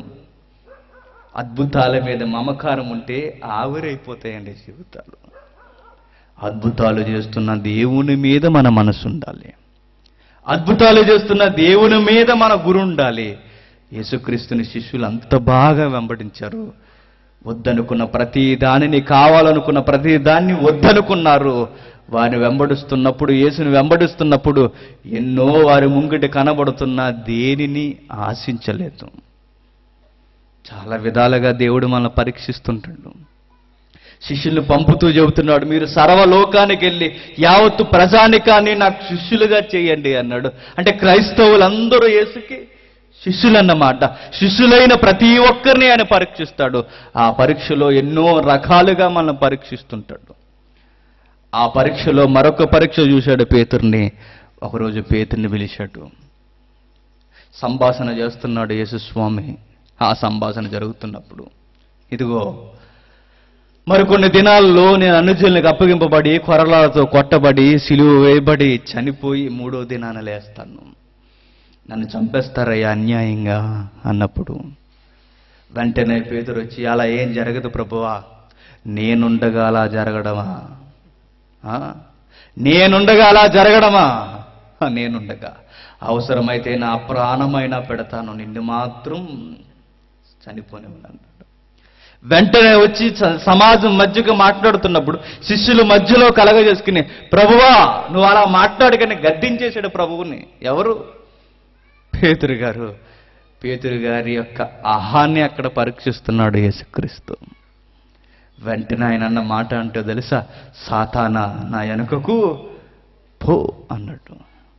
అద్భుతాల మీద మమకారం ఉంటే ఆవిరైపోతాయండి జీవితాలు అద్భుతాలు చేస్తున్న దేవుని మీద మన మనసు ఉండాలి అద్భుతాలు చేస్తున్న దేవుని మీద మన గురు ఉండాలి యేసుక్రీస్తుని శిష్యులు అంత బాగా వెంబడించారు వద్దనుకున్న ప్రతి దానిని కావాలనుకున్న ప్రతి దాన్ని వద్దనుకున్నారు వారిని వెంబడిస్తున్నప్పుడు యేసుని వెంబడిస్తున్నప్పుడు ఎన్నో వారి ముంగిట కనబడుతున్న దేనిని ఆశించలేదు చాలా విధాలుగా దేవుడు మనల్ని పరీక్షిస్తుంటాడు శిష్యుల్ని పంపుతూ చెబుతున్నాడు మీరు సర్వలోకానికి వెళ్ళి యావత్తు ప్రజానికాన్ని నాకు శిష్యులుగా చేయండి అన్నాడు అంటే క్రైస్తవులందరూ యేసుకి శిష్యులన్నమాట శిష్యులైన ప్రతి ఒక్కరిని ఆయన పరీక్షిస్తాడు ఆ పరీక్షలో ఎన్నో రకాలుగా మనల్ని పరీక్షిస్తుంటాడు ఆ పరీక్షలో మరొక పరీక్ష చూశాడు పేతుర్ని ఒకరోజు పేతుర్ని పిలిచాడు సంభాషణ చేస్తున్నాడు యేసుస్వామి ఆ సంభాషణ జరుగుతున్నప్పుడు ఇదిగో మరికొన్ని దినాల్లో నేను అనుజులకు అప్పగింపబడి కొరలాలతో కొట్టబడి సిలువ వేయబడి చనిపోయి మూడో దినాన లేస్తాను నన్ను చంపేస్తారయ్యా అన్యాయంగా అన్నప్పుడు వెంటనే పేదరు వచ్చి అలా ఏం జరగదు ప్రభువా నేనుండగా అలా జరగడమా ఆ? నేనుండగా అలా జరగడమా ఆ, నేనుండగా అవసరమైతే నా ప్రాణమైనా పెడతాను నిన్ను మాత్రం చనిపోని అన్నాడు వెంటనే వచ్చి స- సమాజం మధ్యగా మాట్లాడుతున్నప్పుడు శిష్యులు మధ్యలో కలగజేసుకుని ప్రభువా నువ్వు అలా మాట్లాడకని గద్దించేశాడు ప్రభువుని ఎవరు పేతురు గారు పేతురు గారి యొక్క అహాన్ని అక్కడ పరీక్షిస్తున్నాడు యేసుక్రీస్తు వెంటనే ఆయన అన్న మాట అంటే తెలుసా సాతానా నా వెనుకకు పో అన్నట్టు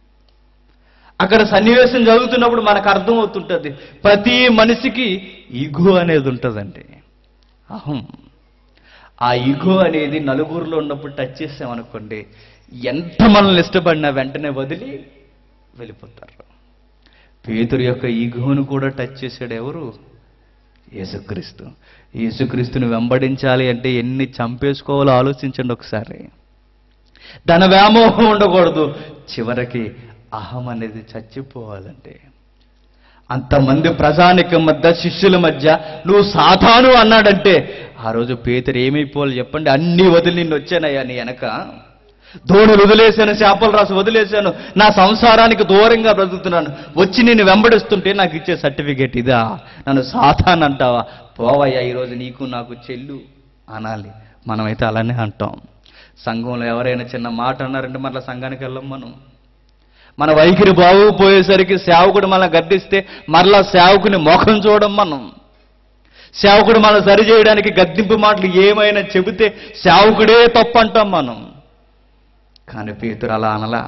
అక్కడ సన్నివేశం జరుగుతున్నప్పుడు మనకు అర్థమవుతుంటుంది ప్రతి మనిషికి ఈగో అనేది ఉంటుందండి అహం ఆ ఈగో అనేది నలుగురిలో ఉన్నప్పుడు టచ్ చేసామనుకోండి ఎంత మనల్ని ఇష్టపడినా వెంటనే వదిలి వెళ్ళిపోతారు పేతురు యొక్క ఈగోను కూడా టచ్ చేశాడు ఎవరు యేసుక్రీస్తు యేసుక్రీస్తుని వెంబడించాలి అంటే ఎన్ని చంపేసుకోవాలో ఆలోచించండి ఒకసారి ధన వ్యామోహం ఉండకూడదు చివరికి అహం అనేది చచ్చిపోవాలంటే అంతమంది ప్రజానికం మధ్య శిష్యుల మధ్య నువ్వు సాతాను అన్నాడంటే ఆ రోజు పేతురు ఏమైపోవాలి చెప్పండి అన్ని వదిలి నిన్ను వచ్చానయ్యా నీ వెనక దోణులు వదిలేశాను చేపలు రాసి వదిలేశాను నా సంసారానికి దూరంగా బ్రతుకుతున్నాను వచ్చి నేను వెంబడిస్తుంటే నాకు ఇచ్చే సర్టిఫికేట్ ఇదా నన్ను సాతాన్ అంటావా పోవయ్యా ఈరోజు నీకు నాకు చెల్లు అనాలి మనమైతే అలానే అంటాం సంఘంలో ఎవరైనా చిన్న మాట అన్నారంటే మళ్ళీ సంఘానికి వెళ్ళం మనం మన వైఖరి బాగుపోయేసరికి సేవకుడు మనం గద్దిస్తే మరలా సేవకుని ముఖం చూడం మనం సేవకుడు మనం సరి చేయడానికి గద్దింపు మాటలు ఏమైనా చెబితే సేవకుడే తప్పు అంటాం మనం కానీ పేతురు అలా అనలా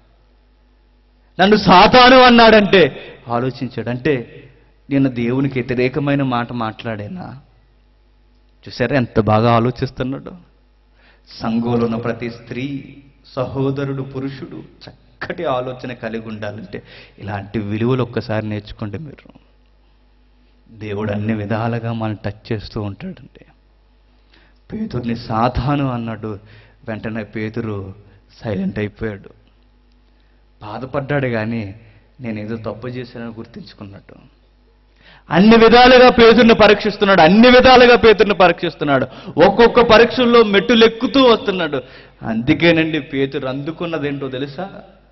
నన్ను సాతాను అన్నాడంటే ఆలోచించాడు అంటే నేను దేవునికి వ్యతిరేకమైన మాట మాట్లాడేనా చూసారా ఎంత బాగా ఆలోచిస్తున్నాడు సంఘంలో ఉన్న ప్రతి స్త్రీ సహోదరుడు పురుషుడు చక్కటి ఆలోచన కలిగి ఉండాలంటే ఇలాంటి విలువలు ఒక్కసారి నేర్చుకోండి మీరు దేవుడు అన్ని విధాలుగా మనం టచ్ చేస్తూ ఉంటాడండి పేతుర్ని సాతాను అన్నాడు వెంటనే పేతురు సైలెంట్ అయిపోయాడు బాధపడ్డాడు కానీ నేను ఏదో తప్పు చేశానని గుర్తించుకున్నట్టు అన్ని విధాలుగా పేతుర్ని పరీక్షిస్తున్నాడు అన్ని విధాలుగా పేతుర్ని పరీక్షిస్తున్నాడు ఒక్కొక్క పరీక్షల్లో మెట్టులు ఎక్కుతూ వస్తున్నాడు అందుకేనండి పేతురు అందుకున్నదేంటో తెలుసా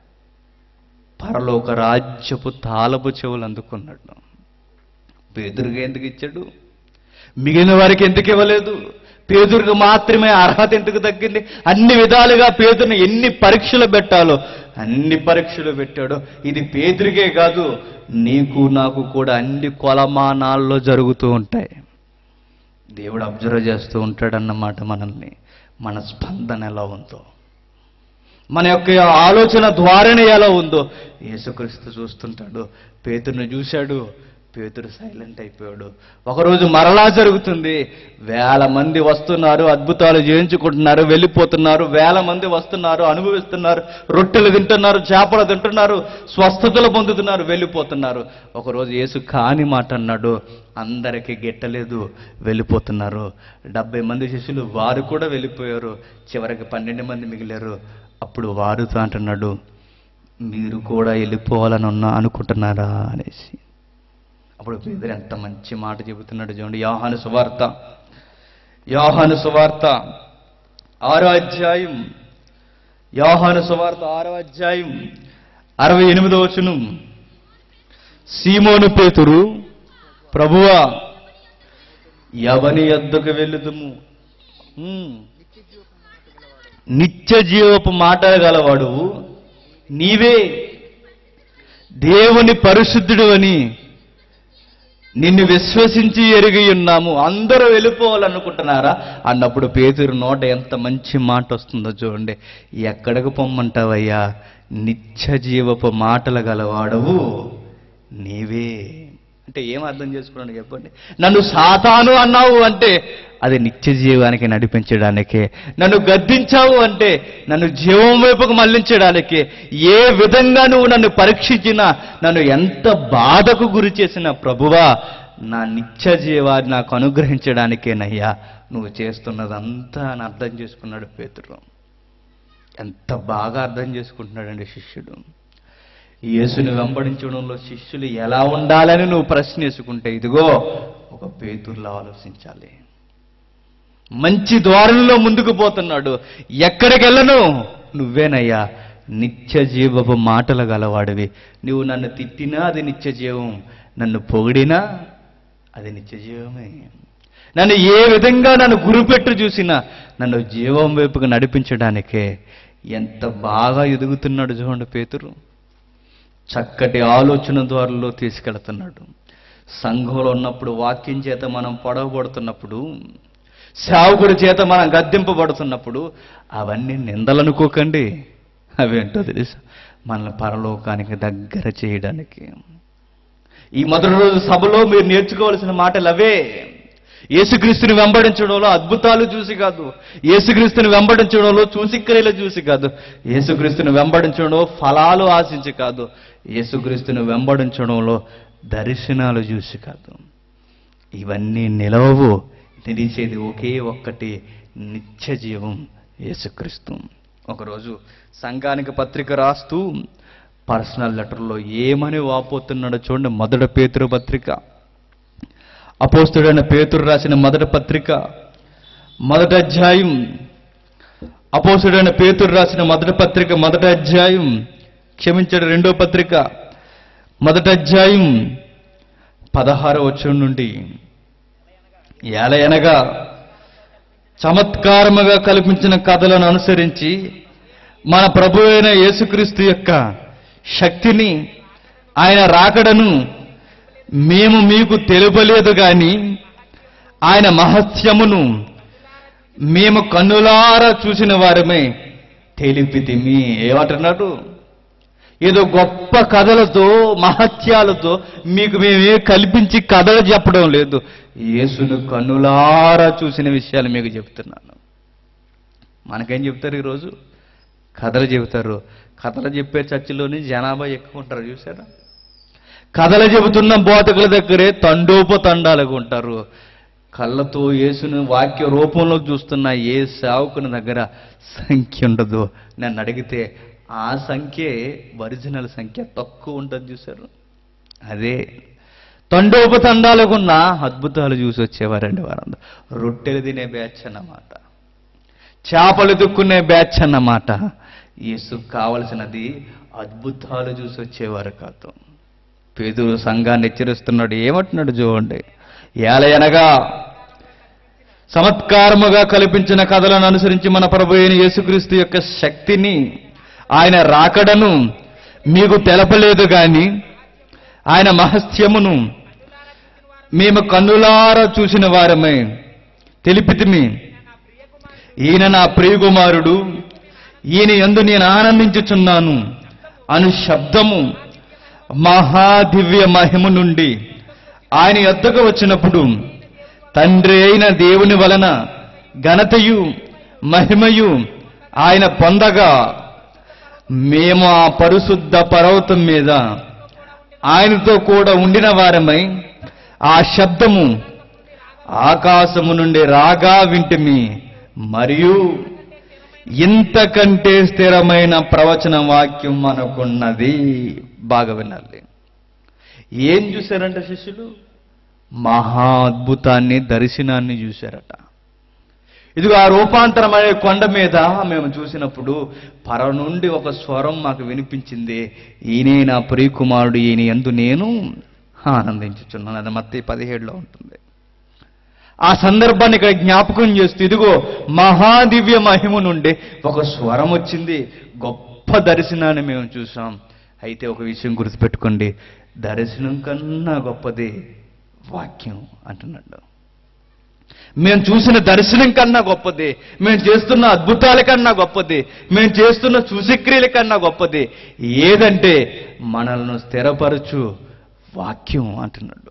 పరలోక రాజ్యపు తాళపు చెవులు అందుకున్నాడు పేదరుగా ఎందుకు ఇచ్చాడు మిగిలిన వారికి ఎందుకు ఇవ్వలేదు పేదరికి మాత్రమే అర్హత ఎందుకు తగ్గింది అన్ని విధాలుగా పేదరిని ఎన్ని పరీక్షలు పెట్టాలో అన్ని పరీక్షలు పెట్టాడు ఇది పేదరికే కాదు నీకు నాకు కూడా అన్ని కొలమానాల్లో జరుగుతూ ఉంటాయి దేవుడు అబ్జర్వ్ చేస్తూ ఉంటాడన్నమాట మనల్ని మన స్పందన ఎలా ఉందో మన యొక్క ఆలోచన ద్వారానే ఎలా ఉందో యేసుక్రీస్తు చూస్తుంటాడు పేతుర్ని చూశాడు పేతురు సైలెంట్ అయిపోయాడు ఒకరోజు మరలా జరుగుతుంది వేల మంది వస్తున్నారు అద్భుతాలు చేయించుకుంటున్నారు వెళ్ళిపోతున్నారు వేల మంది వస్తున్నారు అనుభవిస్తున్నారు రొట్టెలు తింటున్నారు చేపలు తింటున్నారు స్వస్థతలు పొందుతున్నారు వెళ్ళిపోతున్నారు ఒకరోజు యేసు కాని మాట అన్నాడు అందరికీ గిట్టలేదు వెళ్ళిపోతున్నారు డెబ్బై మంది శిష్యులు వారు కూడా వెళ్ళిపోయారు చివరికి పన్నెండు మంది మిగిలారు అప్పుడు వారుతో అంటున్నాడు మీరు కూడా వెళ్ళిపోవాలని ఉన్నా అనుకుంటున్నారా అనేసి అప్పుడు పేదరు ఎంత మంచి మాట చెబుతున్నాడు చూడండి యోహాను సువార్త యోహాను సువార్త ఆరో అధ్యాయం యోహాను సువార్త ఆరో అధ్యాయం అరవై ఎనిమిదో వచనం సీమోను పేతురు ప్రభువా ఎవని యొద్దకు వెళ్ళుదుము హ్మ్. నిత్య జీవపు మాటలు గలవాడు నీవే దేవుని పరిశుద్ధుడు అని నిన్ను విశ్వసించి ఎరిగి ఉన్నాము అందరూ వెళ్ళిపోవాలనుకుంటున్నారా అన్నప్పుడు పేతురు నోట ఎంత మంచి మాట వస్తుందో చూడండి ఎక్కడికి పొమ్మంటావయ్యా నిత్య జీవపు మాటలు గలవాడవు నీవే అంటే ఏం అర్థం చేసుకోండి చెప్పండి నన్ను సాతాను అన్నావు అంటే అది నిత్య జీవానికి నడిపించడానికే నన్ను గద్దించావు అంటే నన్ను జీవం వైపుకు మళ్లించడానికే ఏ విధంగా నువ్వు నన్ను పరీక్షించినా నన్ను ఎంత బాధకు గురి చేసిన ప్రభువా నా నిత్య జీవాన్ని నాకు అనుగ్రహించడానికేనయ్యా నువ్వు చేస్తున్నదంతా అని అర్థం చేసుకున్నాడు పేతురు ఎంత బాగా అర్థం చేసుకుంటున్నాడండి శిష్యుడు యేసుని వెంబడించడంలో శిష్యులు ఎలా ఉండాలని నువ్వు ప్రశ్న వేసుకుంటే ఇదిగో ఒక పేతుర్లో ఆలోచించాలి మంచి ద్వారంలో ముందుకు పోతున్నాడు ఎక్కడికి వెళ్ళను నువ్వేనయ్యా నిత్య జీవపు మాటలు గలవాడివి నువ్వు నన్ను తిట్టినా అది నిత్య జీవం నన్ను పొగిడినా అది నిత్య జీవమే నన్ను ఏ విధంగా నన్ను గురిపెట్టు చూసినా నన్ను జీవం వైపుకు నడిపించడానికే ఎంత బాగా ఎదుగుతున్నాడు చూడండి పేతురు చక్కటి ఆలోచన ద్వారాలో తీసుకెళ్తున్నాడు సంఘంలో ఉన్నప్పుడు వాక్యం చేత మనం పొడవబడుతున్నప్పుడు సేవకుడి చేత మనం గద్దెంపబడుతున్నప్పుడు అవన్నీ నిందలనుకోకండి అవేంటో తెలుసా మనల్ని పరలోకానికి దగ్గర చేయడానికి ఈ మొదటి రోజు సభలో మీరు నేర్చుకోవాల్సిన మాటలు అవే యేసుక్రీస్తుని వెంబడించడంలో అద్భుతాలు చూసి కాదు యేసుక్రీస్తుని వెంబడించడంలో చూసిక్రియలు చూసి కాదు యేసుక్రీస్తుని వెంబడించడంలో ఫలాలు ఆశించి కాదు యేసుక్రీస్తుని వెంబడించడంలో దర్శనాలు చూసి కాదు ఇవన్నీ నిలవవు నిలిచేది ఒకే ఒక్కటి నిత్య జీవం యేసుక్రీస్తు ఒకరోజు సంఘానికి పత్రిక రాస్తూ పర్సనల్ లెటర్లో ఏమని వాపోతున్నాడో చూడండి మొదటి పేతురు పత్రిక అపోస్తుడైన పేతురు రాసిన మొదటి పత్రిక మొదటి అధ్యాయం అపోస్తుడైన పేతురు రాసిన మొదటి పత్రిక మొదటి అధ్యాయం క్షమించడం రెండో పత్రిక మొదటి అధ్యాయం పదహారు వచ్చం నుండి ఏలయనగా చమత్కారముగా కల్పించిన కథలను అనుసరించి మన ప్రభు అయిన యేసుక్రీస్తు యొక్క శక్తిని ఆయన రాకడను మేము మీకు తెలుపలేదు గాని ఆయన మహత్యమును మేము కన్నులారా చూసిన వారమే తెలిపితిమి ఏమంటున్నాడు ఏదో గొప్ప కథలతో మహత్యాలతో మీకు మేమే కల్పించి కథలు చెప్పడం లేదు యేసును కన్నులారా చూసిన విషయాలు మీకు చెప్తున్నాను మనకేం చెప్తారు ఈరోజు కథలు చెబుతారు కథలు చెప్పే చర్చిలోని జనాభా ఎక్కువ ఉంటారు చూసారా కథలు చెబుతున్న బోధకుల దగ్గరే తండోపతండాలుగా ఉంటారు కళ్ళతో యేసును వాక్య రూపంలో చూస్తున్న ఏ సేవకుని దగ్గర సంఖ్య ఉండదు నన్ను అడిగితే ఆ సంఖ్యే ఒరిజినల్ సంఖ్య తక్కువ ఉంటుంది చూశారు అదే తండోపతండాలకున్న అద్భుతాలు చూసి వచ్చేవారండి వారందరూ రొట్టెలు తినే బ్యాచ్ అన్నమాట చేపలు దుక్కునే బ్యాచ్ అన్నమాట యేసుకు కావలసినది అద్భుతాలు చూసి వచ్చేవారు కాదు పేదరు సంఘాన్ని హెచ్చరిస్తున్నాడు ఏమంటున్నాడు చూడండి ఏలయనగా చమత్కారముగా కల్పించిన కథలను అనుసరించి మన ప్రభు అయిన యేసుక్రీస్తు యొక్క శక్తిని ఆయన రాకడను మీకు తెలపలేదు గాని ఆయన మహత్యమును మేము కన్నులారా చూసిన వారమే తెలిపితిమి ఈయన నా ప్రియకుమారుడు ఈయన ఎందు నేను ఆనందించుచున్నాను అను శబ్దము మహాదివ్య మహిమ నుండి ఆయన యొద్దకు వచ్చినప్పుడు తండ్రి అయిన దేవుని వలన ఘనతయు మహిమయు ఆయన పొందగా మేము ఆ పరిశుద్ధ పర్వతం మీద ఆయనతో కూడా ఉండిన వారమై ఆ శబ్దము ఆకాశము నుండి రాగా వింటిమి మరియు ఇంతకంటే స్థిరమైన ప్రవచన వాక్యం మనకున్నది బాగా వినాలి ఏం చూశారంట శిష్యులు మహా అద్భుతాన్ని దర్శనాన్ని చూశారట ఇదిగో ఆ రూపాంతరం అనే కొండ మీద మేము చూసినప్పుడు పర నుండి ఒక స్వరం మాకు వినిపించింది ఈయనే నా ప్రియకుమారుడు ఈయన ఎందు నేను ఆనందించుచున్నాను అది మత్తి పదిహేడులో ఉంటుంది ఆ సందర్భాన్ని ఇక్కడ జ్ఞాపకం చేస్తూ ఇదిగో మహాదివ్య మహిమ నుండి ఒక స్వరం వచ్చింది గొప్ప దర్శనాన్ని మేము చూసాం అయితే ఒక విషయం గుర్తుపెట్టుకోండి దర్శనం కన్నా గొప్పది వాక్యం అంటున్నాడు మేము చూసిన దర్శనం కన్నా గొప్పది మేము చేస్తున్న అద్భుతాల కన్నా గొప్పది మేము చేస్తున్న చూసిక్రియల కన్నా గొప్పది ఏదంటే మనల్ని స్థిరపరచు వాక్యం అంటున్నాడు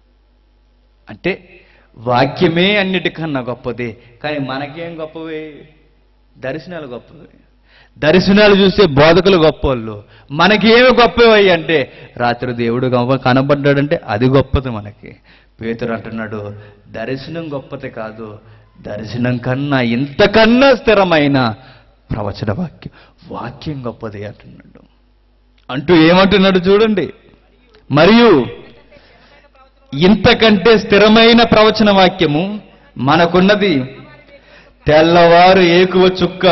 అంటే వాక్యమే అన్నిటికన్నా గొప్పది కానీ మనకేం గొప్పవి దర్శనాలు గొప్పవి దర్శనాలు చూస్తే బోధకులు గొప్పవాళ్ళు మనకి ఏమి గొప్పవి అంటే రాత్రి దేవుడు గొప్ప కనబడ్డాడంటే అది గొప్పది మనకి పేతురు అంటున్నాడు దర్శనం గొప్పది కాదు దర్శనం కన్నా ఇంతకన్నా స్థిరమైన ప్రవచన వాక్యం వాక్యం గొప్పది అంటున్నాడు అంటూ ఏమంటున్నాడు చూడండి మరియు ఇంతకంటే స్థిరమైన ప్రవచన వాక్యము మనకున్నది తెల్లవారు ఏకువ చుక్క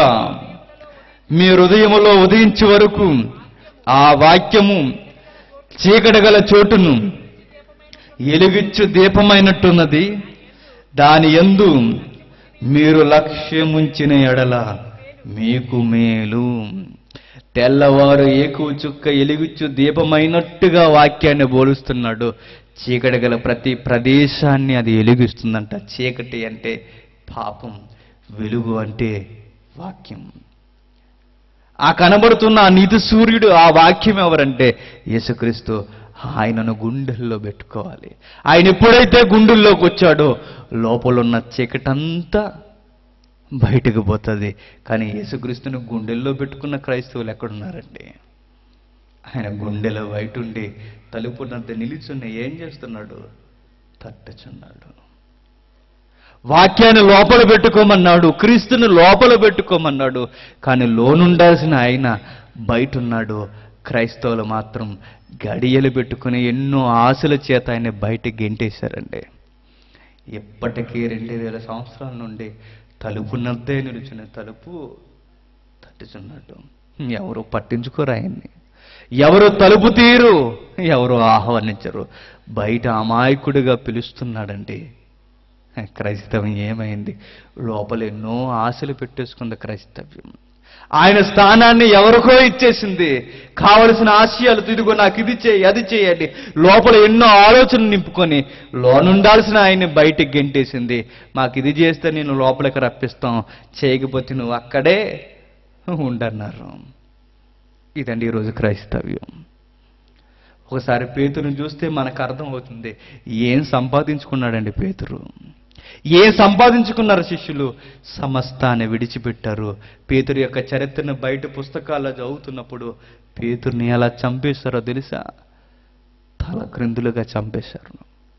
మీ హృదయములో ఉదయించే వరకు ఆ వాక్యము చీకటి గల చోటును ఎలుగిచ్చు దీపమైనట్టున్నది దాని యందు మీరు లక్ష్యముంచిన ఎడల మీకు మేలు తెల్లవారు ఏకువ చుక్క ఎలుగుచ్చు దీపమైనట్టుగా వాక్యాన్ని బోలుస్తున్నాడు చీకటి గల ప్రతి ప్రదేశాన్ని అది ఎలుగిస్తుందంట చీకటి అంటే పాపం వెలుగు అంటే వాక్యం ఆ కనబడుతున్న ఆ నిధి సూర్యుడు ఆ వాక్యం ఎవరంటే యేసుక్రీస్తు ఆయనను గుండెల్లో పెట్టుకోవాలి ఆయన ఎప్పుడైతే గుండెల్లోకి వచ్చాడో లోపల ఉన్న చీకటంతా బయటకు పోతుంది కానీ యేసుక్రీస్తుని గుండెల్లో పెట్టుకున్న క్రైస్తవులు ఎక్కడున్నారండి ఆయన గుండెలో బయట ఉండి తలుపునంత నిలుచున్న ఏం చేస్తున్నాడు తట్టుచున్నాడు వాక్యాన్ని లోపల పెట్టుకోమన్నాడు క్రీస్తుని లోపల పెట్టుకోమన్నాడు కానీ లోనుండాల్సిన ఆయన బయట ఉన్నాడు క్రైస్తవులు మాత్రం గడియలు పెట్టుకుని ఎన్నో ఆశల చేత ఆయన బయట గెంటేశారండి ఇప్పటికీ రెండు వేల సంవత్సరాల నుండి తలుపునంతే నిలుచున్న తలుపు తట్టుచున్నాడు ఎవరు పట్టించుకోరు ఆయన్ని ఎవరు తలుపు తీరు ఎవరు ఆహ్వానించరు బయట అమాయకుడిగా పిలుస్తున్నాడండి క్రైస్తవం ఏమైంది లోపల ఎన్నో ఆశలు పెట్టేసుకుంది క్రైస్తవ్యం ఆయన స్థానాన్ని ఎవరికో ఇచ్చేసింది కావలసిన ఆశయాలు తిరుగు నాకు ఇది చేయి అది చేయండి లోపల ఎన్నో ఆలోచనలు నింపుకొని లోనుండాల్సిన ఆయన్ని బయటికి గెంటేసింది మాకు ఇది చేస్తే నేను లోపలికి రప్పిస్తాం చేయకపోతే నువ్వు అక్కడే ఉండన్నారు ఇదండి ఈరోజు క్రైస్తవ్యం ఒకసారి పేతురుని చూస్తే మనకు అర్థం అవుతుంది ఏం సంపాదించుకున్నాడండి పేతురు ఏం సంపాదించుకున్నారు శిష్యులు సమస్తాన్ని విడిచిపెట్టారు పేతురు యొక్క చరిత్రను బయట పుస్తకాల్లో చదువుతున్నప్పుడు పేతుర్ని ఎలా చంపేశారో తెలుసా తల క్రిందులుగా చంపేశారు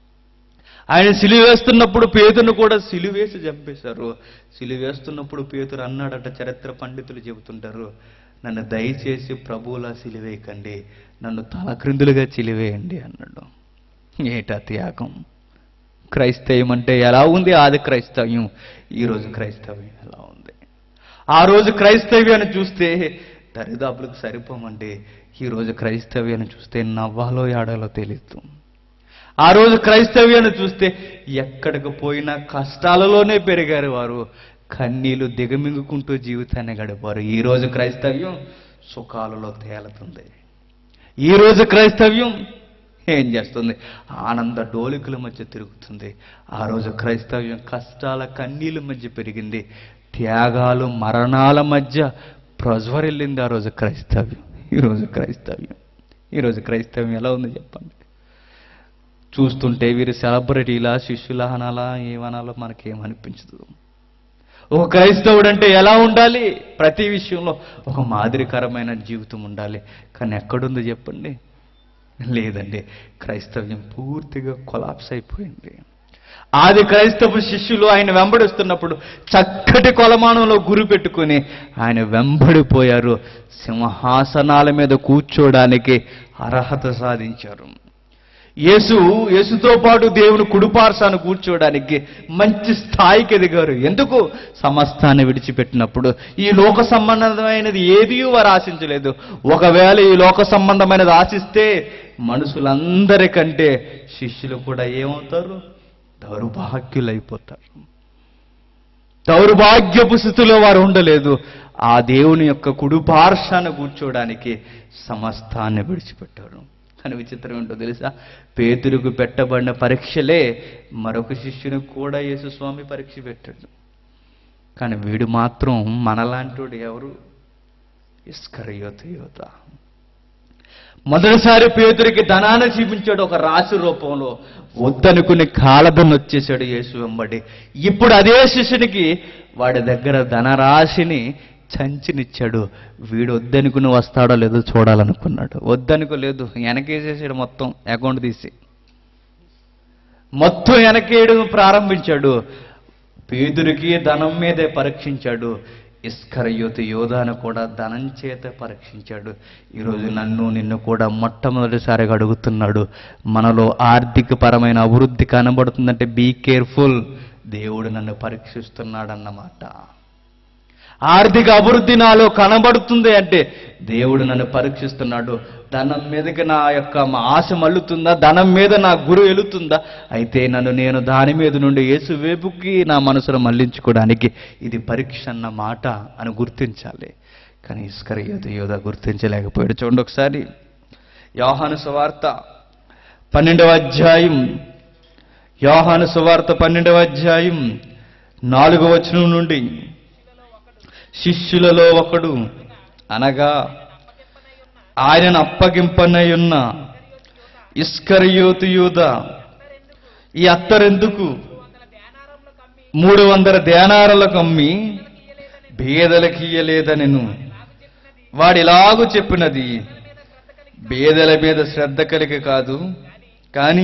ఆయన సిలివేస్తున్నప్పుడు పేతును కూడా సిలివేసి చంపేశారు సిలివేస్తున్నప్పుడు పేతురు అన్నాడట చరిత్ర పండితులు చెబుతుంటారు నన్ను దయచేసి ప్రభువులా సిలివేయకండి నన్ను తలక్రిందులుగా చిలివేయండి అన్నాడు ఏటా త్యాగం క్రైస్తవం అంటే ఎలా ఉంది ఆది క్రైస్తవ్యం ఈరోజు క్రైస్తవ్యం ఎలా ఉంది ఆ రోజు క్రైస్తవ్యాన్ని చూస్తే దరిదాపులకు సరిపోమండి ఈరోజు క్రైస్తవ్యాన్ని చూస్తే నవ్వాలో ఏడాలో తెలియదు ఆ రోజు క్రైస్తవ్యాన్ని చూస్తే ఎక్కడికి పోయినా కష్టాలలోనే పెరిగారు వారు కన్నీళ్లు దిగమింగుకుంటూ జీవితాన్ని గడిపారు ఈ రోజు క్రైస్తవ్యం సుఖాలలో తేలుతుంది ఈ రోజు క్రైస్తవ్యం ఏం చేస్తుంది ఆనంద డోలికల మధ్య తిరుగుతుంది ఆ రోజు క్రైస్తవ్యం కష్టాల కన్నీళ్ళ మధ్య పెరిగింది త్యాగాలు మరణాల మధ్య ప్రజ్వరిల్లింది ఆ రోజు క్రైస్తవ్యం ఈరోజు క్రైస్తవ్యం ఈరోజు క్రైస్తవ్యం ఎలా ఉంది చెప్పండి చూస్తుంటే వీరు సెలబ్రిటీలా శిష్యులా అనాలా ఏమనాలో మనకేమనిపించదు ఒక క్రైస్తవుడు అంటే ఎలా ఉండాలి ప్రతి విషయంలో ఒక మాదిరికరమైన జీవితం ఉండాలి కానీ ఎక్కడుంది చెప్పండి లేదండి క్రైస్తవ్యం పూర్తిగా కొలాప్స్ అయిపోయింది ఆది క్రైస్తవ శిష్యులు ఆయన వెంబడిస్తున్నప్పుడు చక్కటి కొలమానంలో గురి పెట్టుకుని ఆయన వెంబడిపోయారు సింహాసనాల మీద కూర్చోడానికి అర్హత సాధించారు యేసు యేసుతో పాటు దేవుని కుడిపార్శాన్ని కూర్చోవడానికి మంచి స్థాయికి ఎదిగారు ఎందుకు సమస్తాన్ని విడిచిపెట్టినప్పుడు ఈ లోక సంబంధమైనది ఏదీ వారు ఆశించలేదు ఒకవేళ ఈ లోక సంబంధమైనది ఆశిస్తే మనుషులందరికంటే శిష్యులు కూడా ఏమవుతారు దౌర్భాగ్యులైపోతారు దౌర్భాగ్యపు స్థితిలో వారు ఉండలేదు ఆ దేవుని యొక్క కుడిపార్శాన్ని కూర్చోవడానికి సమస్తాన్ని విడిచిపెట్టారు కానీ విచిత్రం ఏంటో తెలుసా పేతురుకు పెట్టబడిన పరీక్షలే మరొక శిష్యునికి కూడా యేసుస్వామి పరీక్ష పెట్టాడు కానీ వీడు మాత్రం మనలాంటి ఎవరు ఇస్కరయోత యువత మొదటిసారి పేతురికి ధనాన్ని చూపించాడు ఒక రాశి రూపంలో వద్దనుకుని కాలదన్న వచ్చేసాడు యేసు వెంబడి ఇప్పుడు అదే శిష్యునికి వాడి దగ్గర ధనరాశిని చంచినిచ్చాడు వీడు వద్దనుకుని వస్తాడో లేదో చూడాలనుకున్నాడు వద్దనుకోలేదు వెనకేసేసాడు మొత్తం అకౌంట్ తీసి మొత్తం వెనకేయడం ప్రారంభించాడు పేదరికి ధనం మీదే పరీక్షించాడు ఇస్కరయోతు యోధాను కూడా ధనం చేత పరీక్షించాడు ఈరోజు నన్ను నిన్ను కూడా మొట్టమొదటిసారిగా అడుగుతున్నాడు మనలో ఆర్థిక పరమైన అభివృద్ధి కనబడుతుందంటే బీ కేర్ఫుల్ దేవుడు నన్ను పరీక్షిస్తున్నాడన్నమాట ఆర్థిక అభివృద్ధి నాలో కనబడుతుంది అంటే దేవుడు నన్ను పరీక్షిస్తున్నాడు ధనం మీదకి నా యొక్క మా ఆశ మల్లుతుందా ధనం మీద నా గురు వెళుతుందా అయితే నన్ను నేను దాని మీద నుండి యేసు వేపుకి నా మనసును మళ్లించుకోవడానికి ఇది పరీక్ష అన్న మాట అని గుర్తించాలి కానీ ఇస్కరియోధ యోధ గుర్తించలేకపోయాడు చూడండి ఒకసారి యోహాను సువార్త పన్నెండవ అధ్యాయం యోహాను సువార్త పన్నెండవ అధ్యాయం నాలుగవ వచనం నుండి శిష్యులలో ఒకడు అనగా ఆయనను అప్పగింపనయున్న ఇస్కరియోతు యూద ఈ అత్తరెందుకు మూడు వందల ధ్యానారాలకు అమ్మి బేదలకి ఇయ్యలేదనెను వాడిలాగు చెప్పినది బేదల మీద శ్రద్ధ కలిగి కాదు కానీ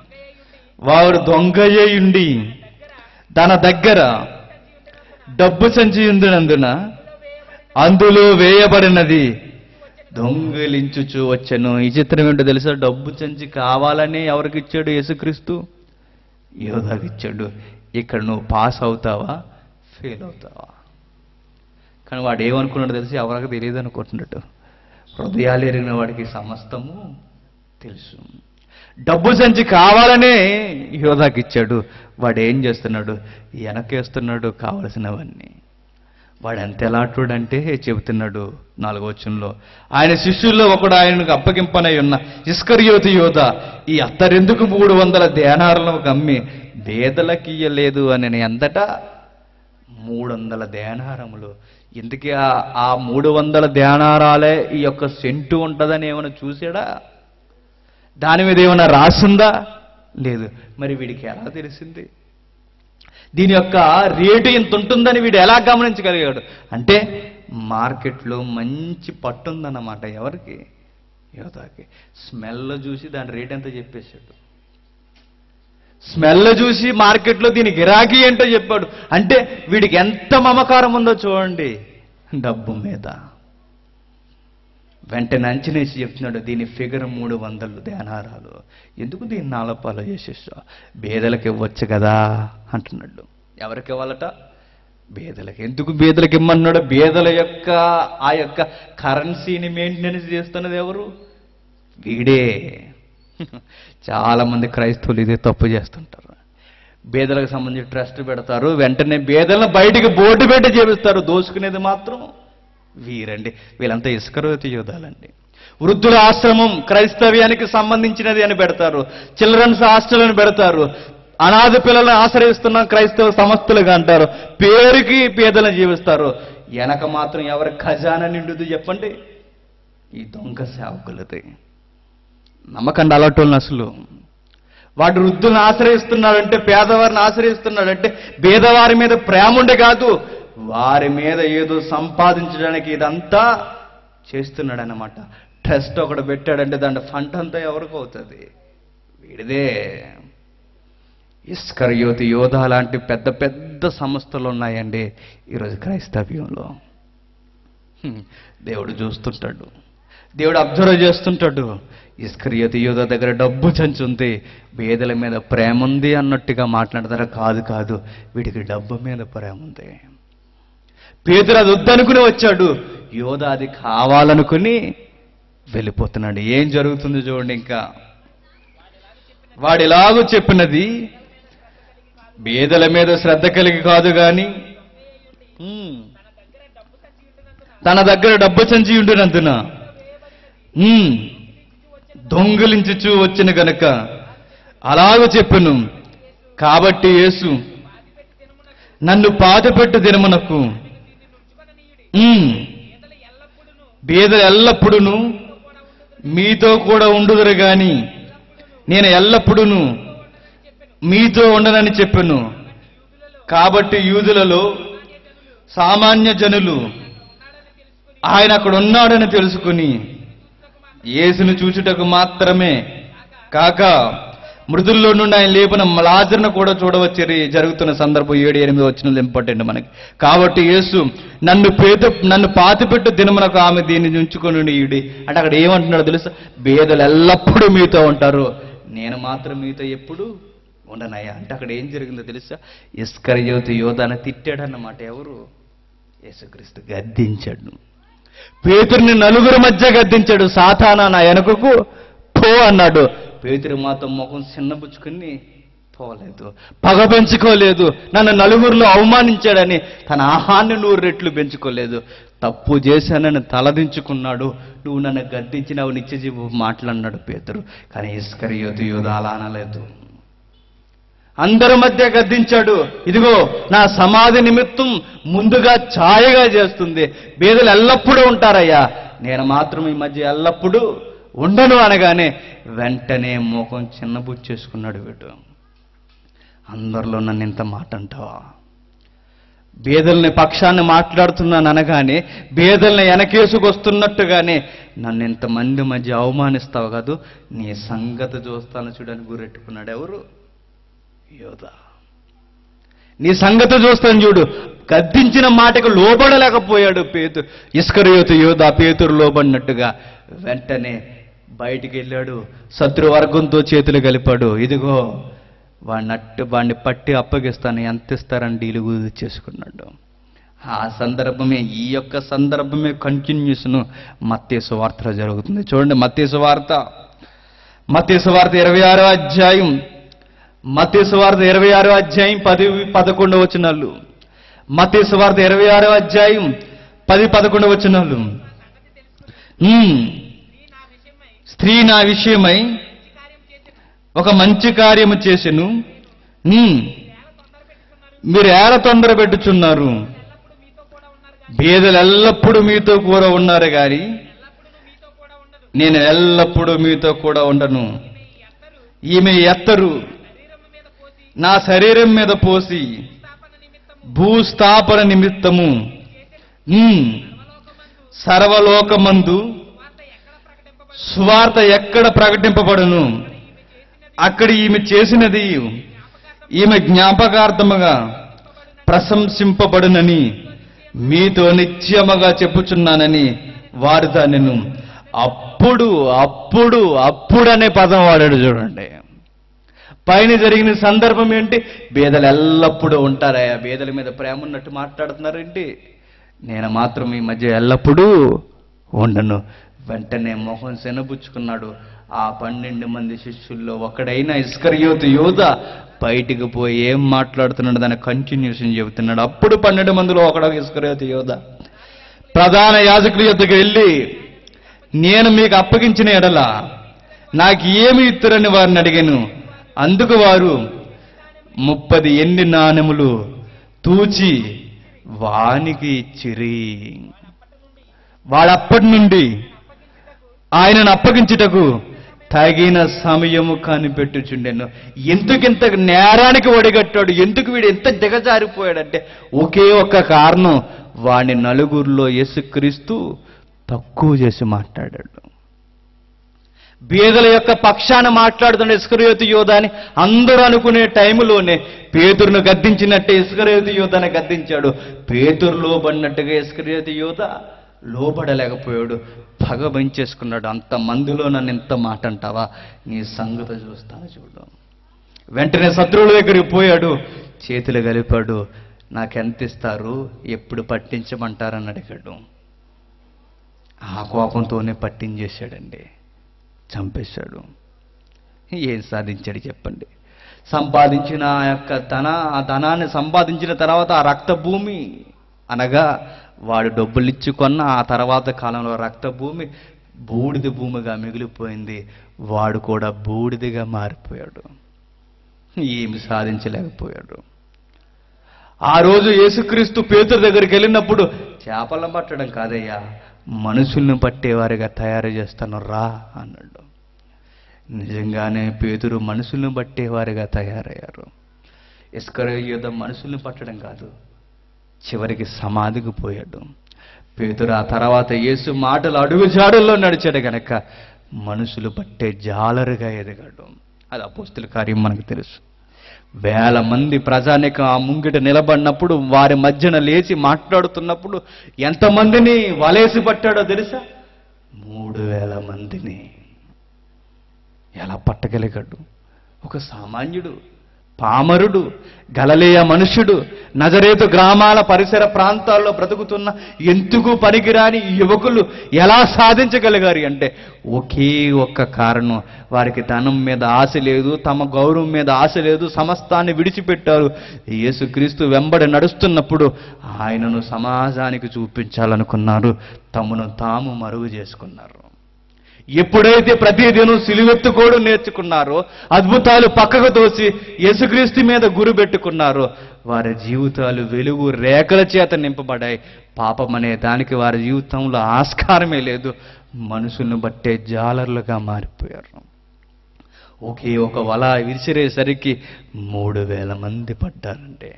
వాడు దొంగయ్యుండి తన దగ్గర డబ్బు సంచి ఉందినందున అందులో వేయబడినది దొంగిలించుచు వచ్చెను ఈ చిత్రం ఏంటో తెలుసా డబ్బు సంచి కావాలని ఎవరికి ఇచ్చాడు యేసుక్రీస్తు యోధాకి ఇచ్చాడు ఇక్కడ నువ్వు పాస్ అవుతావా ఫెయిల్ అవుతావా కానీ వాడు ఏమనుకున్నాడు తెలిసి ఎవరికి తెలియదు అనుకుంటున్నట్టు హృదయాలు ఎరిగిన వాడికి సమస్తము తెలుసు డబ్బు సంచి కావాలనే యోధాకి ఇచ్చాడు వాడు ఏం చేస్తున్నాడు వెనకేస్తున్నాడు కావలసినవన్నీ వాడు ఎంత ఎలాంటోడంటే చెబుతున్నాడు నాలుగో వచనంలో ఆయన శిష్యుల్లో ఒకడు ఆయనకు అప్పగింపనై ఉన్న ఇస్కరియోతి యోధ ఈ అత్తరెందుకు మూడు వందల ధ్యానాలను అమ్మి బేదలకి ఇయ్యలేదు అని ఎంతటా మూడు వందల ధ్యానారములు ఇందుకే ఆ- ఆ మూడు వందల ధ్యానారాలే ఈ యొక్క సెంటు ఉంటుందని ఏమైనా చూసాడా దాని మీద ఏమైనా రాసిందా లేదు మరి వీడికి ఎలా తెలిసింది దీని యొక్క రేటు ఇంత ఉంటుందని వీడు ఎలా గమనించగలిగాడు అంటే మార్కెట్లో మంచి పట్టు ఉందన్నమాట ఎవరికి యువతకి స్మెల్ చూసి దాని రేట్ ఎంత చెప్పేశాడు స్మెల్ చూసి మార్కెట్లో దీని గిరాకీ ఏంటో చెప్పాడు అంటే వీడికి ఎంత మమకారం ఉందో చూడండి డబ్బు మీద వెంటనే అంచనేసి చెప్తున్నాడు దీని ఫిగర్ మూడు వందలు ధ్యానారాలు ఎందుకు దీన్ని నాలపాలు చేసేసా బేదలకు ఇవ్వచ్చు కదా అంటున్నాడు ఎవరికి ఇవ్వాలట బేదలకు ఎందుకు బేదలకు ఇమ్మన్నాడు బేదల యొక్క ఆ యొక్క కరెన్సీని మెయింటెనెన్స్ చేస్తున్నది ఎవరు వీడే చాలా మంది క్రైస్తవులు ఇదే తప్పు చేస్తుంటారు బేదలకు సంబంధించి ట్రస్ట్ పెడతారు వెంటనే బేదలను బయటికి బోర్డు పెట్టి చేపిస్తారు దోసుకునేది మాత్రం వీరండి వీళ్ళంతా ఇసుకరోతి యోధాలండి వృద్ధుల ఆశ్రమం క్రైస్తవ్యానికి సంబంధించినది అని పెడతారు చిల్డ్రన్స్ హాస్టల్ అని పెడతారు అనాథ పిల్లలను ఆశ్రయిస్తున్న క్రైస్తవ సంస్థలుగా అంటారు పేరుకి పేదలను జీవిస్తారు వెనక మాత్రం ఎవరి ఖజానా నిండుది చెప్పండి ఈ దొంగ సేవకులది నమ్మకండి అలాంటి అసలు వాడు వృద్ధులను ఆశ్రయిస్తున్నాడంటే పేదవారిని ఆశ్రయిస్తున్నాడంటే పేదవారి మీద ప్రేమ ఉండే కాదు వారి మీద ఏదో సంపాదించడానికి ఇదంతా చేస్తున్నాడు అనమాట ట్రస్ట్ ఒకటి పెట్టాడంటే దాంట్లో ఫండ్ అంతా ఎవరికి అవుతుంది వీడిదే ఇస్కర్యోతి యోధ లాంటి పెద్ద పెద్ద సంస్థలు ఉన్నాయండి ఈరోజు క్రైస్తవ్యంలో హ్మ్. దేవుడు చూస్తుంటాడు దేవుడు అబ్జర్వ్ చేస్తుంటాడు ఇస్కరియోతి యోధ దగ్గర డబ్బు చంచుంది బేదల మీద ప్రేమ ఉంది అన్నట్టుగా మాట్లాడతారా కాదు కాదు వీడికి డబ్బు మీద ప్రేమ ఉంది పేదలు అది వద్దనుకుని వచ్చాడు యోధ అది కావాలనుకుని వెళ్ళిపోతున్నాడు ఏం జరుగుతుంది చూడండి ఇంకా వాడిలాగూ చెప్పినది బేదల మీద శ్రద్ధ కలిగి కాదు గాని హ్మ్. తన దగ్గర డబ్బు సంచి ఉండినందున హ్మ్, దొంగిలించుచూ వచ్చిన గనక అలాగ చెప్పెను కాబట్టి యేసు నన్ను పాతపెట్టు దినమునకు హ్మ్, బీదలు ఎల్లప్పుడూను మీతో కూడా ఉండుదురు గాని నేను ఎల్లప్పుడూను మీతో ఉండనని చెప్పాను కాబట్టి యూదులలో సామాన్య జనులు ఆయన అక్కడ ఉన్నాడని తెలుసుకుని యేసును చూచుటకు మాత్రమే కాక మృదుల్లో నుండి ఆయన లేపిన లాజర్ను కూడా చూడవచ్చి జరుగుతున్న సందర్భం ఏడు ఎనిమిది వచ్చిన ఇంపార్టెంట్ మనకి కాబట్టి యేసు నన్ను పేద నన్ను పాతిపెట్టు దినమునకు ఆమె దీన్ని ఉంచుకొని ఈడి అంటే అక్కడ ఏమంటున్నాడు తెలుసా బేదలు ఎల్లప్పుడూ మీతో ఉంటారు నేను మాత్రం మీతో ఎప్పుడు ఉండనయ్యా అంటే అక్కడ ఏం జరిగిందో తెలుసా ఇస్కర్యోతి యోధాన తిట్టాడన్నమాట ఎవరు యేసుక్రీస్తు గద్దించాడు పేతుర్ని నలుగురు మధ్య గద్దించాడు సాతానా నా వెనుకకు పో అన్నాడు పేతురు మాత్రం ముఖం చిన్నబుచ్చుకుని పోలేదు పగ పెంచుకోలేదు నన్ను నలుగురిలో అవమానించాడని తన ఆహాన్ని నూరు రెట్లు పెంచుకోలేదు తప్పు చేశానని తలదించుకున్నాడు నువ్వు నన్ను గద్దించినావు నిత్యజీవు మాట్లాడినాడు పేతురు కానీ ఇస్కరియోతు యోధ అలా అనలేదు అందరి మధ్య గద్దించాడు ఇదిగో నా సమాధి నిమిత్తం ముందుగా ఛాయగా చేస్తుంది బేదలు ఎల్లప్పుడూ ఉంటారయ్యా నేను మాత్రం ఈ మధ్య ఎల్లప్పుడూ ఉండను అనగానే వెంటనే ముఖం చిన్నబుచ్చేసుకున్నాడు వీడు అందరిలో నన్ను ఇంత మాట అంటావా బేదల్ని పక్షాన్ని మాట్లాడుతున్నాను అనగానే బేదల్ని వెనకేసుకొస్తున్నట్టుగానే నన్ను ఇంతమంది మధ్య అవమానిస్తావు కాదు నీ సంగతి చూస్తాను చూడని గురెట్టుకున్నాడు ఎవరు యోధ నీ సంగతి చూస్తాను చూడు గద్దించిన మాటకు లోబడలేకపోయాడు పేతు ఇస్కరియోతు యోధ పేతురు లోబడినట్టుగా వెంటనే బయటికి వెళ్ళాడు శత్రువర్గంతో చేతులు కలిపాడు ఇదిగో వాడిని అట్టు వాడిని పట్టి అప్పగిస్తాను ఎంత ఇస్తారని డీలు చేసుకున్నాడు ఆ సందర్భమే ఈ యొక్క సందర్భమే కంటిన్యూస్ను మత్తేసు వార్తలో జరుగుతుంది చూడండి మత్తేసు వార్త మత్తేసు వార్త ఇరవై ఆరో అధ్యాయం మత్తేసు వార్త ఇరవై ఆరో అధ్యాయం పది పదకొండు వచనాలు మత్తేసు వార్త ఇరవై ఆరో అధ్యాయం పది పదకొండు వచనాలు ఉమ్. స్త్రీ నా విషయమై ఒక మంచి కార్యము చేసెను ఉమ్. మీరు ఏల తొందర పెట్టుచున్నారు బేదలు ఎల్లప్పుడూ మీతో కూడా ఉన్నారు గాని నేను ఎల్లప్పుడూ మీతో కూడా ఉండను ఈమె ఎత్తరు నా శరీరం మీద పోసి భూస్థాపన నిమిత్తము ఉమ్, సర్వలోకమందు సువార్త ఎక్కడ ప్రకటింపబడును అక్కడ ఈమె చేసినది ఈమె జ్ఞాపకార్థముగా ప్రశంసింపబడునని మీతో నిత్యముగా చెప్పుచున్నానని వారు దానిను అప్పుడు అప్పుడు అప్పుడు అనే పదం వాడాడు చూడండి పైన జరిగిన సందర్భం ఏంటి బేదలు ఎల్లప్పుడూ ఉంటారయ్యా బేదల మీద ప్రేమ ఉన్నట్టు మాట్లాడుతున్నారేంటి నేను మాత్రం ఈ మధ్య ఎల్లప్పుడూ ఉండను వెంటనే మొహం శనబుచ్చుకున్నాడు ఆ పన్నెండు మంది శిష్యుల్లో ఒకడైన ఇస్కరియోతు యోధ బయటికి పోయి ఏం మాట్లాడుతున్నాడు దాని కంటిన్యూషన్ చెబుతున్నాడు అప్పుడు పన్నెండు మందిలో ఒకడు ఇస్కరియోతు యోధ ప్రధాన యాజకుల యొద్దకు వెళ్ళి నేను మీకు అప్పగించిన ఎడల నాకు ఏమి ఇత్తురని వారిని అడిగాను అందుకు వారు ముప్పది ఎన్ని నాణెములు తూచి వానికి ఇచ్చిరి వాడప్పటి నుండి ఆయనను అప్పగించుటకు తగిన సమయము కనిపెట్టుచుండెను ఎందుకింత నేరానికి ఒడిగట్టాడు ఎందుకు వీడు ఎంత దిగజారిపోయాడంటే ఒకే ఒక్క కారణం వాడిని నలుగురిలో యేసుక్రీస్తు తక్కువ చేసి మాట్లాడాడు బీదల యొక్క పక్షాన మాట్లాడుతున్న ఇస్కరయోతి యోధ అని అందరూ అనుకునే టైంలోనే పేతురును గద్దించినట్టే ఇస్కరయోతి యోధని గద్దించాడు పేతురు లోబడినట్టుగా ఇస్కరయోతి యోధ లోబడలేకపోయాడు పగ పెంచేసుకున్నాడు అంత మందిలో నన్ను ఎంత మాట అంటావా నీ సంగతి చూస్తాను చూడు వెంటనే శత్రువుల దగ్గరికి పోయాడు చేతులు కలిపాడు నాకెంత ఇస్తారు ఎప్పుడు పట్టించమంటారని అడిగాడు ఆ కోపంతోనే పట్టించేశాడండి చంపేశాడు ఏం సాధించాడు చెప్పండి సంపాదించిన ఆ యొక్క ధన ఆ ధనాన్ని సంపాదించిన తర్వాత ఆ రక్త భూమి అనగా వాడు డబ్బులు ఇచ్చి కొన్న ఆ తర్వాత కాలంలో రక్త భూమి బూడిద భూమిగా మిగిలిపోయింది వాడు కూడా బూడిదిగా మారిపోయాడు ఏమి సాధించలేకపోయాడు ఆ రోజు యేసుక్రీస్తు పేతురు దగ్గరికి వెళ్ళినప్పుడు చేపలను పట్టడం కాదయ్యా మనుషుల్ని పట్టేవారిగా తయారు చేస్తాను రా అన్నాడు నిజంగానే పేతురు మనుషుల్ని పట్టేవారిగా తయారయ్యారు ఇస్కర యుద్ధం మనుషుల్ని పట్టడం కాదు చివరికి సమాధికి పోయాడు పేతురు ఆ తర్వాత యేసు మాటలు అడుగు జాడల్లో నడిచాడు గనక మనుషులు పట్టే జాలరుగా ఎదిగాడు అది అపోస్తుల కార్యం మనకు తెలుసు వేల మంది ప్రజానికం ఆ ముంగిట నిలబడినప్పుడు వారి మధ్యన లేచి మాట్లాడుతున్నప్పుడు ఎంతమందిని వలేసి పట్టాడో తెలుసా మూడు వేల మందిని ఎలా పట్టగలిగాడు ఒక సామాన్యుడు పామరుడు గలలేయ మనుష్యుడు నజరేతు గ్రామాల పరిసర ప్రాంతాల్లో బ్రతుకుతున్న ఎందుకు పనికిరాని యువకులు ఎలా సాధించగలిగారు అంటే ఒకే ఒక్క కారణం వారికి ధనం మీద ఆశ లేదు తమ గౌరవం మీద ఆశ లేదు సమస్తాన్ని విడిచిపెట్టారు యేసుక్రీస్తు వెంబడి నడుస్తున్నప్పుడు ఆయనను సమాజానికి చూపించాలనుకున్నారు తమను తాము మరుగు చేసుకున్నారు ఎప్పుడైతే ప్రతిదినం సిలువెత్తుకోవడం నేర్చుకున్నారో అద్భుతాలు పక్కకు తోసి యేసుక్రీస్తు మీద గురి పెట్టుకున్నారో వారి జీవితాలు వెలుగు రేఖల చేత నింపబడాయి పాపం అనే దానికి వారి జీవితంలో ఆస్కారమే లేదు మనుషులను బట్టే జాలర్లుగా మారిపోయారు ఒకే ఒక వల విసిరేసరికి మూడు వేల మంది పడ్డారంటే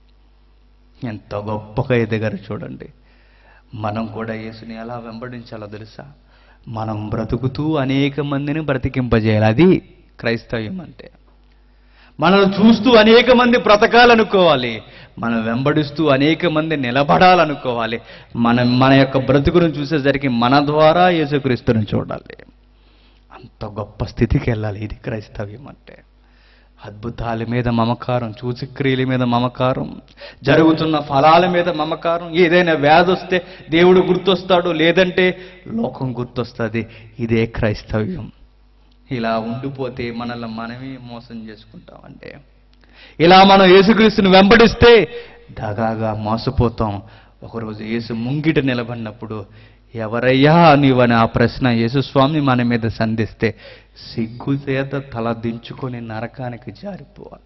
ఎంత గొప్పగా ఎదిగారు చూడండి మనం కూడా యేసుని ఎలా వెంబడించాలో తెలుసా మనం బ్రతుకుతూ అనేక మందిని బ్రతికింపజేయాలి అది క్రైస్తవ్యం అంటే మనల్ని చూస్తూ అనేక మంది బ్రతకాలనుకోవాలి మనం వెంబడిస్తూ అనేక మంది నిలబడాలనుకోవాలి మనం మన యొక్క బ్రతుకును చూసేసరికి మన ద్వారా యేసుక్రీస్తుని చూడాలి అంత గొప్ప స్థితికి వెళ్ళాలి ఇది క్రైస్తవ్యం అంటే అద్భుతాల మీద మమకారం చూసిక్రియల మీద మమకారం జరుగుతున్న ఫలాల మీద మమకారం ఏదైనా వ్యాధి వస్తే దేవుడు గుర్తొస్తాడు లేదంటే లోకం గుర్తొస్తుంది ఇదే క్రైస్తవ్యం ఇలా ఉండిపోతే మనల్ని మనమే మోసం చేసుకుంటామంటే ఇలా మనం యేసుక్రీస్తుని వెంబడిస్తే దగాగా మోసపోతాం ఒకరోజు యేసు ముంగిట నిలబడినప్పుడు ఎవరయ్యా నీవని ఆ ప్రశ్న యేసుస్వామి మన మీద సంధిస్తే సిగ్గు చేత తల దించుకొని నరకానికి జారిపోవాలి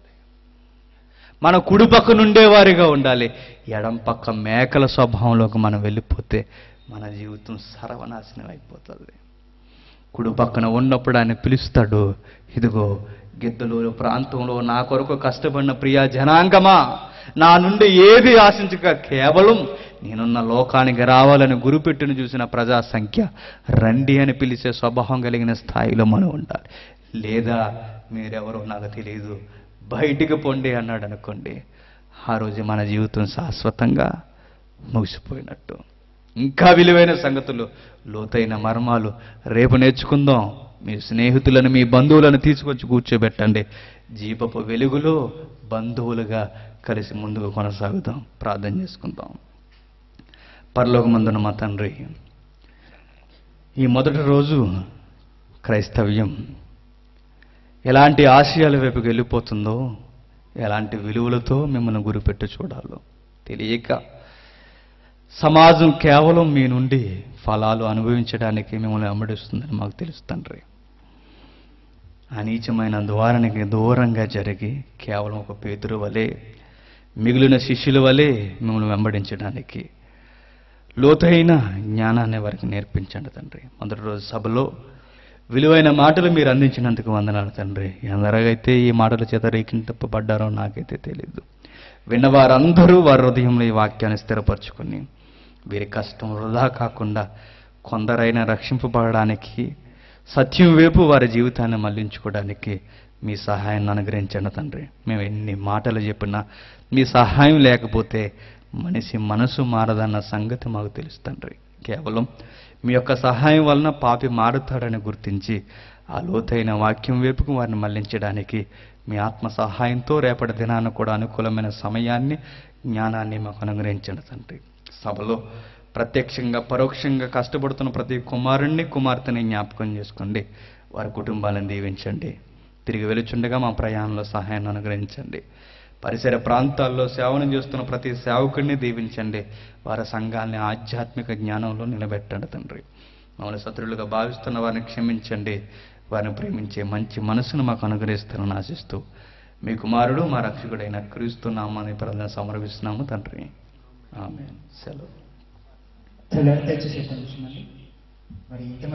మన కుడి పక్క నుండేవారిగా ఉండాలి ఎడం పక్క మేకల స్వభావంలోకి మనం వెళ్ళిపోతే మన జీవితం సర్వనాశనం అయిపోతుంది కుడి పక్కన ఉన్నప్పుడు ఆయన పిలుస్తాడు ఇదిగో గిద్దలూరు ప్రాంతంలో నా కొరకు కష్టపడిన ప్రియా జనాంగమా నా నుండి ఏది ఆశించక కేవలం నేనున్న లోకానికి రావాలని గురుపెట్టును చూసిన ప్రజా సంఖ్య రండి అని పిలిచే స్వభావం కలిగిన స్థాయిలో మనం ఉండాలి లేదా మీరెవరో నాకు తెలియదు బయటికి పొండి అన్నాడు అనుకోండి ఆ రోజు మన జీవితం శాశ్వతంగా ముగిసిపోయినట్టు ఇంకా విలువైన సంగతులు లోతైన మర్మాలు రేపు నేర్చుకుందాం మీ స్నేహితులను మీ బంధువులను తీసుకొచ్చి కూర్చోబెట్టండి జీపపు వెలుగులో బంధువులుగా కలిసి ముందుకు కొనసాగుదాం ప్రార్థన చేసుకుందాం పరలోకమందున మా తండ్రి ఈ మొదటి రోజు క్రైస్తవ్యం ఎలాంటి ఆశయాల వైపుకి వెళ్ళిపోతుందో ఎలాంటి విలువలతో మిమ్మల్ని గురిపెట్టి చూడాలో తెలియక సమాజం కేవలం మీ నుండి ఫలాలు అనుభవించడానికి మిమ్మల్ని అమ్మడిస్తుందని మాకు తెలుసు తండ్రి ఆ నీచమైన ద్వారానికి దూరంగా జరిగి కేవలం ఒక పేతురు వలె మిగిలిన శిష్యుల వలె మిమ్మల్ని వెంబడించడానికి లోతైన జ్ఞానాన్ని వారికి నేర్పించండి తండ్రి మొదటి రోజు సభలో విలువైన మాటలు మీరు అందించినందుకు వందనాలు తండ్రి ఎందరగైతే ఈ మాటల చేత రేకింతపడ్డారో నాకైతే తెలియదు విన్నవారందరూ వారి హృదయంలో ఈ వాక్యాన్ని స్థిరపరచుకొని వీరి కష్టం వృధా కాకుండా కొందరైనా రక్షింపబడడానికి సత్యం వైపు వారి జీవితాన్ని మళ్లించుకోవడానికి మీ సహాయాన్ని అనుగ్రహించండి తండ్రి మేము ఎన్ని మాటలు చెప్పినా మీ సహాయం లేకపోతే మనిషి మనసు మారదన్న సంగతి మాకు తెలుసు తండ్రి కేవలం మీ యొక్క సహాయం వలన పాపి మారుతాడని గుర్తించి ఆ లోతైన వాక్యం వైపుకు వారిని మళ్లించడానికి మీ ఆత్మ సహాయంతో రేపటి దినాన కూడా అనుకూలమైన సమయాన్ని జ్ఞానాన్ని మాకు అనుగ్రహించండి తండ్రి సభలో ప్రత్యక్షంగా పరోక్షంగా కష్టపడుతున్న ప్రతి కుమారుణ్ణి కుమార్తెని జ్ఞాపకం చేసుకోండి వారి కుటుంబాలను దీవించండి తిరిగి వెలుచుండగా మా ప్రయాణంలో సహాయాన్ని అనుగ్రహించండి పరిసర ప్రాంతాల్లో సేవను చేస్తున్న ప్రతి సేవకుడిని దీవించండి వారి సంఘాన్ని ఆధ్యాత్మిక జ్ఞానంలో నిలబెట్టండి తండ్రి మమ్మల్ని శత్రులుగా భావిస్తున్న వారిని క్షమించండి వారిని ప్రేమించే మంచి మనసును మాకు అనుగ్రహిస్తారని ఆశిస్తూ మీ కుమారుడు మా రక్షకుడైన క్రీస్తు నామాన్ని ప్రార్థన సమర్పిస్తున్నాము తండ్రి ఆమె సెలవు తెల్ల దయచేసి ఎక్కడ కూర్చోమని మరి ఇంతమంది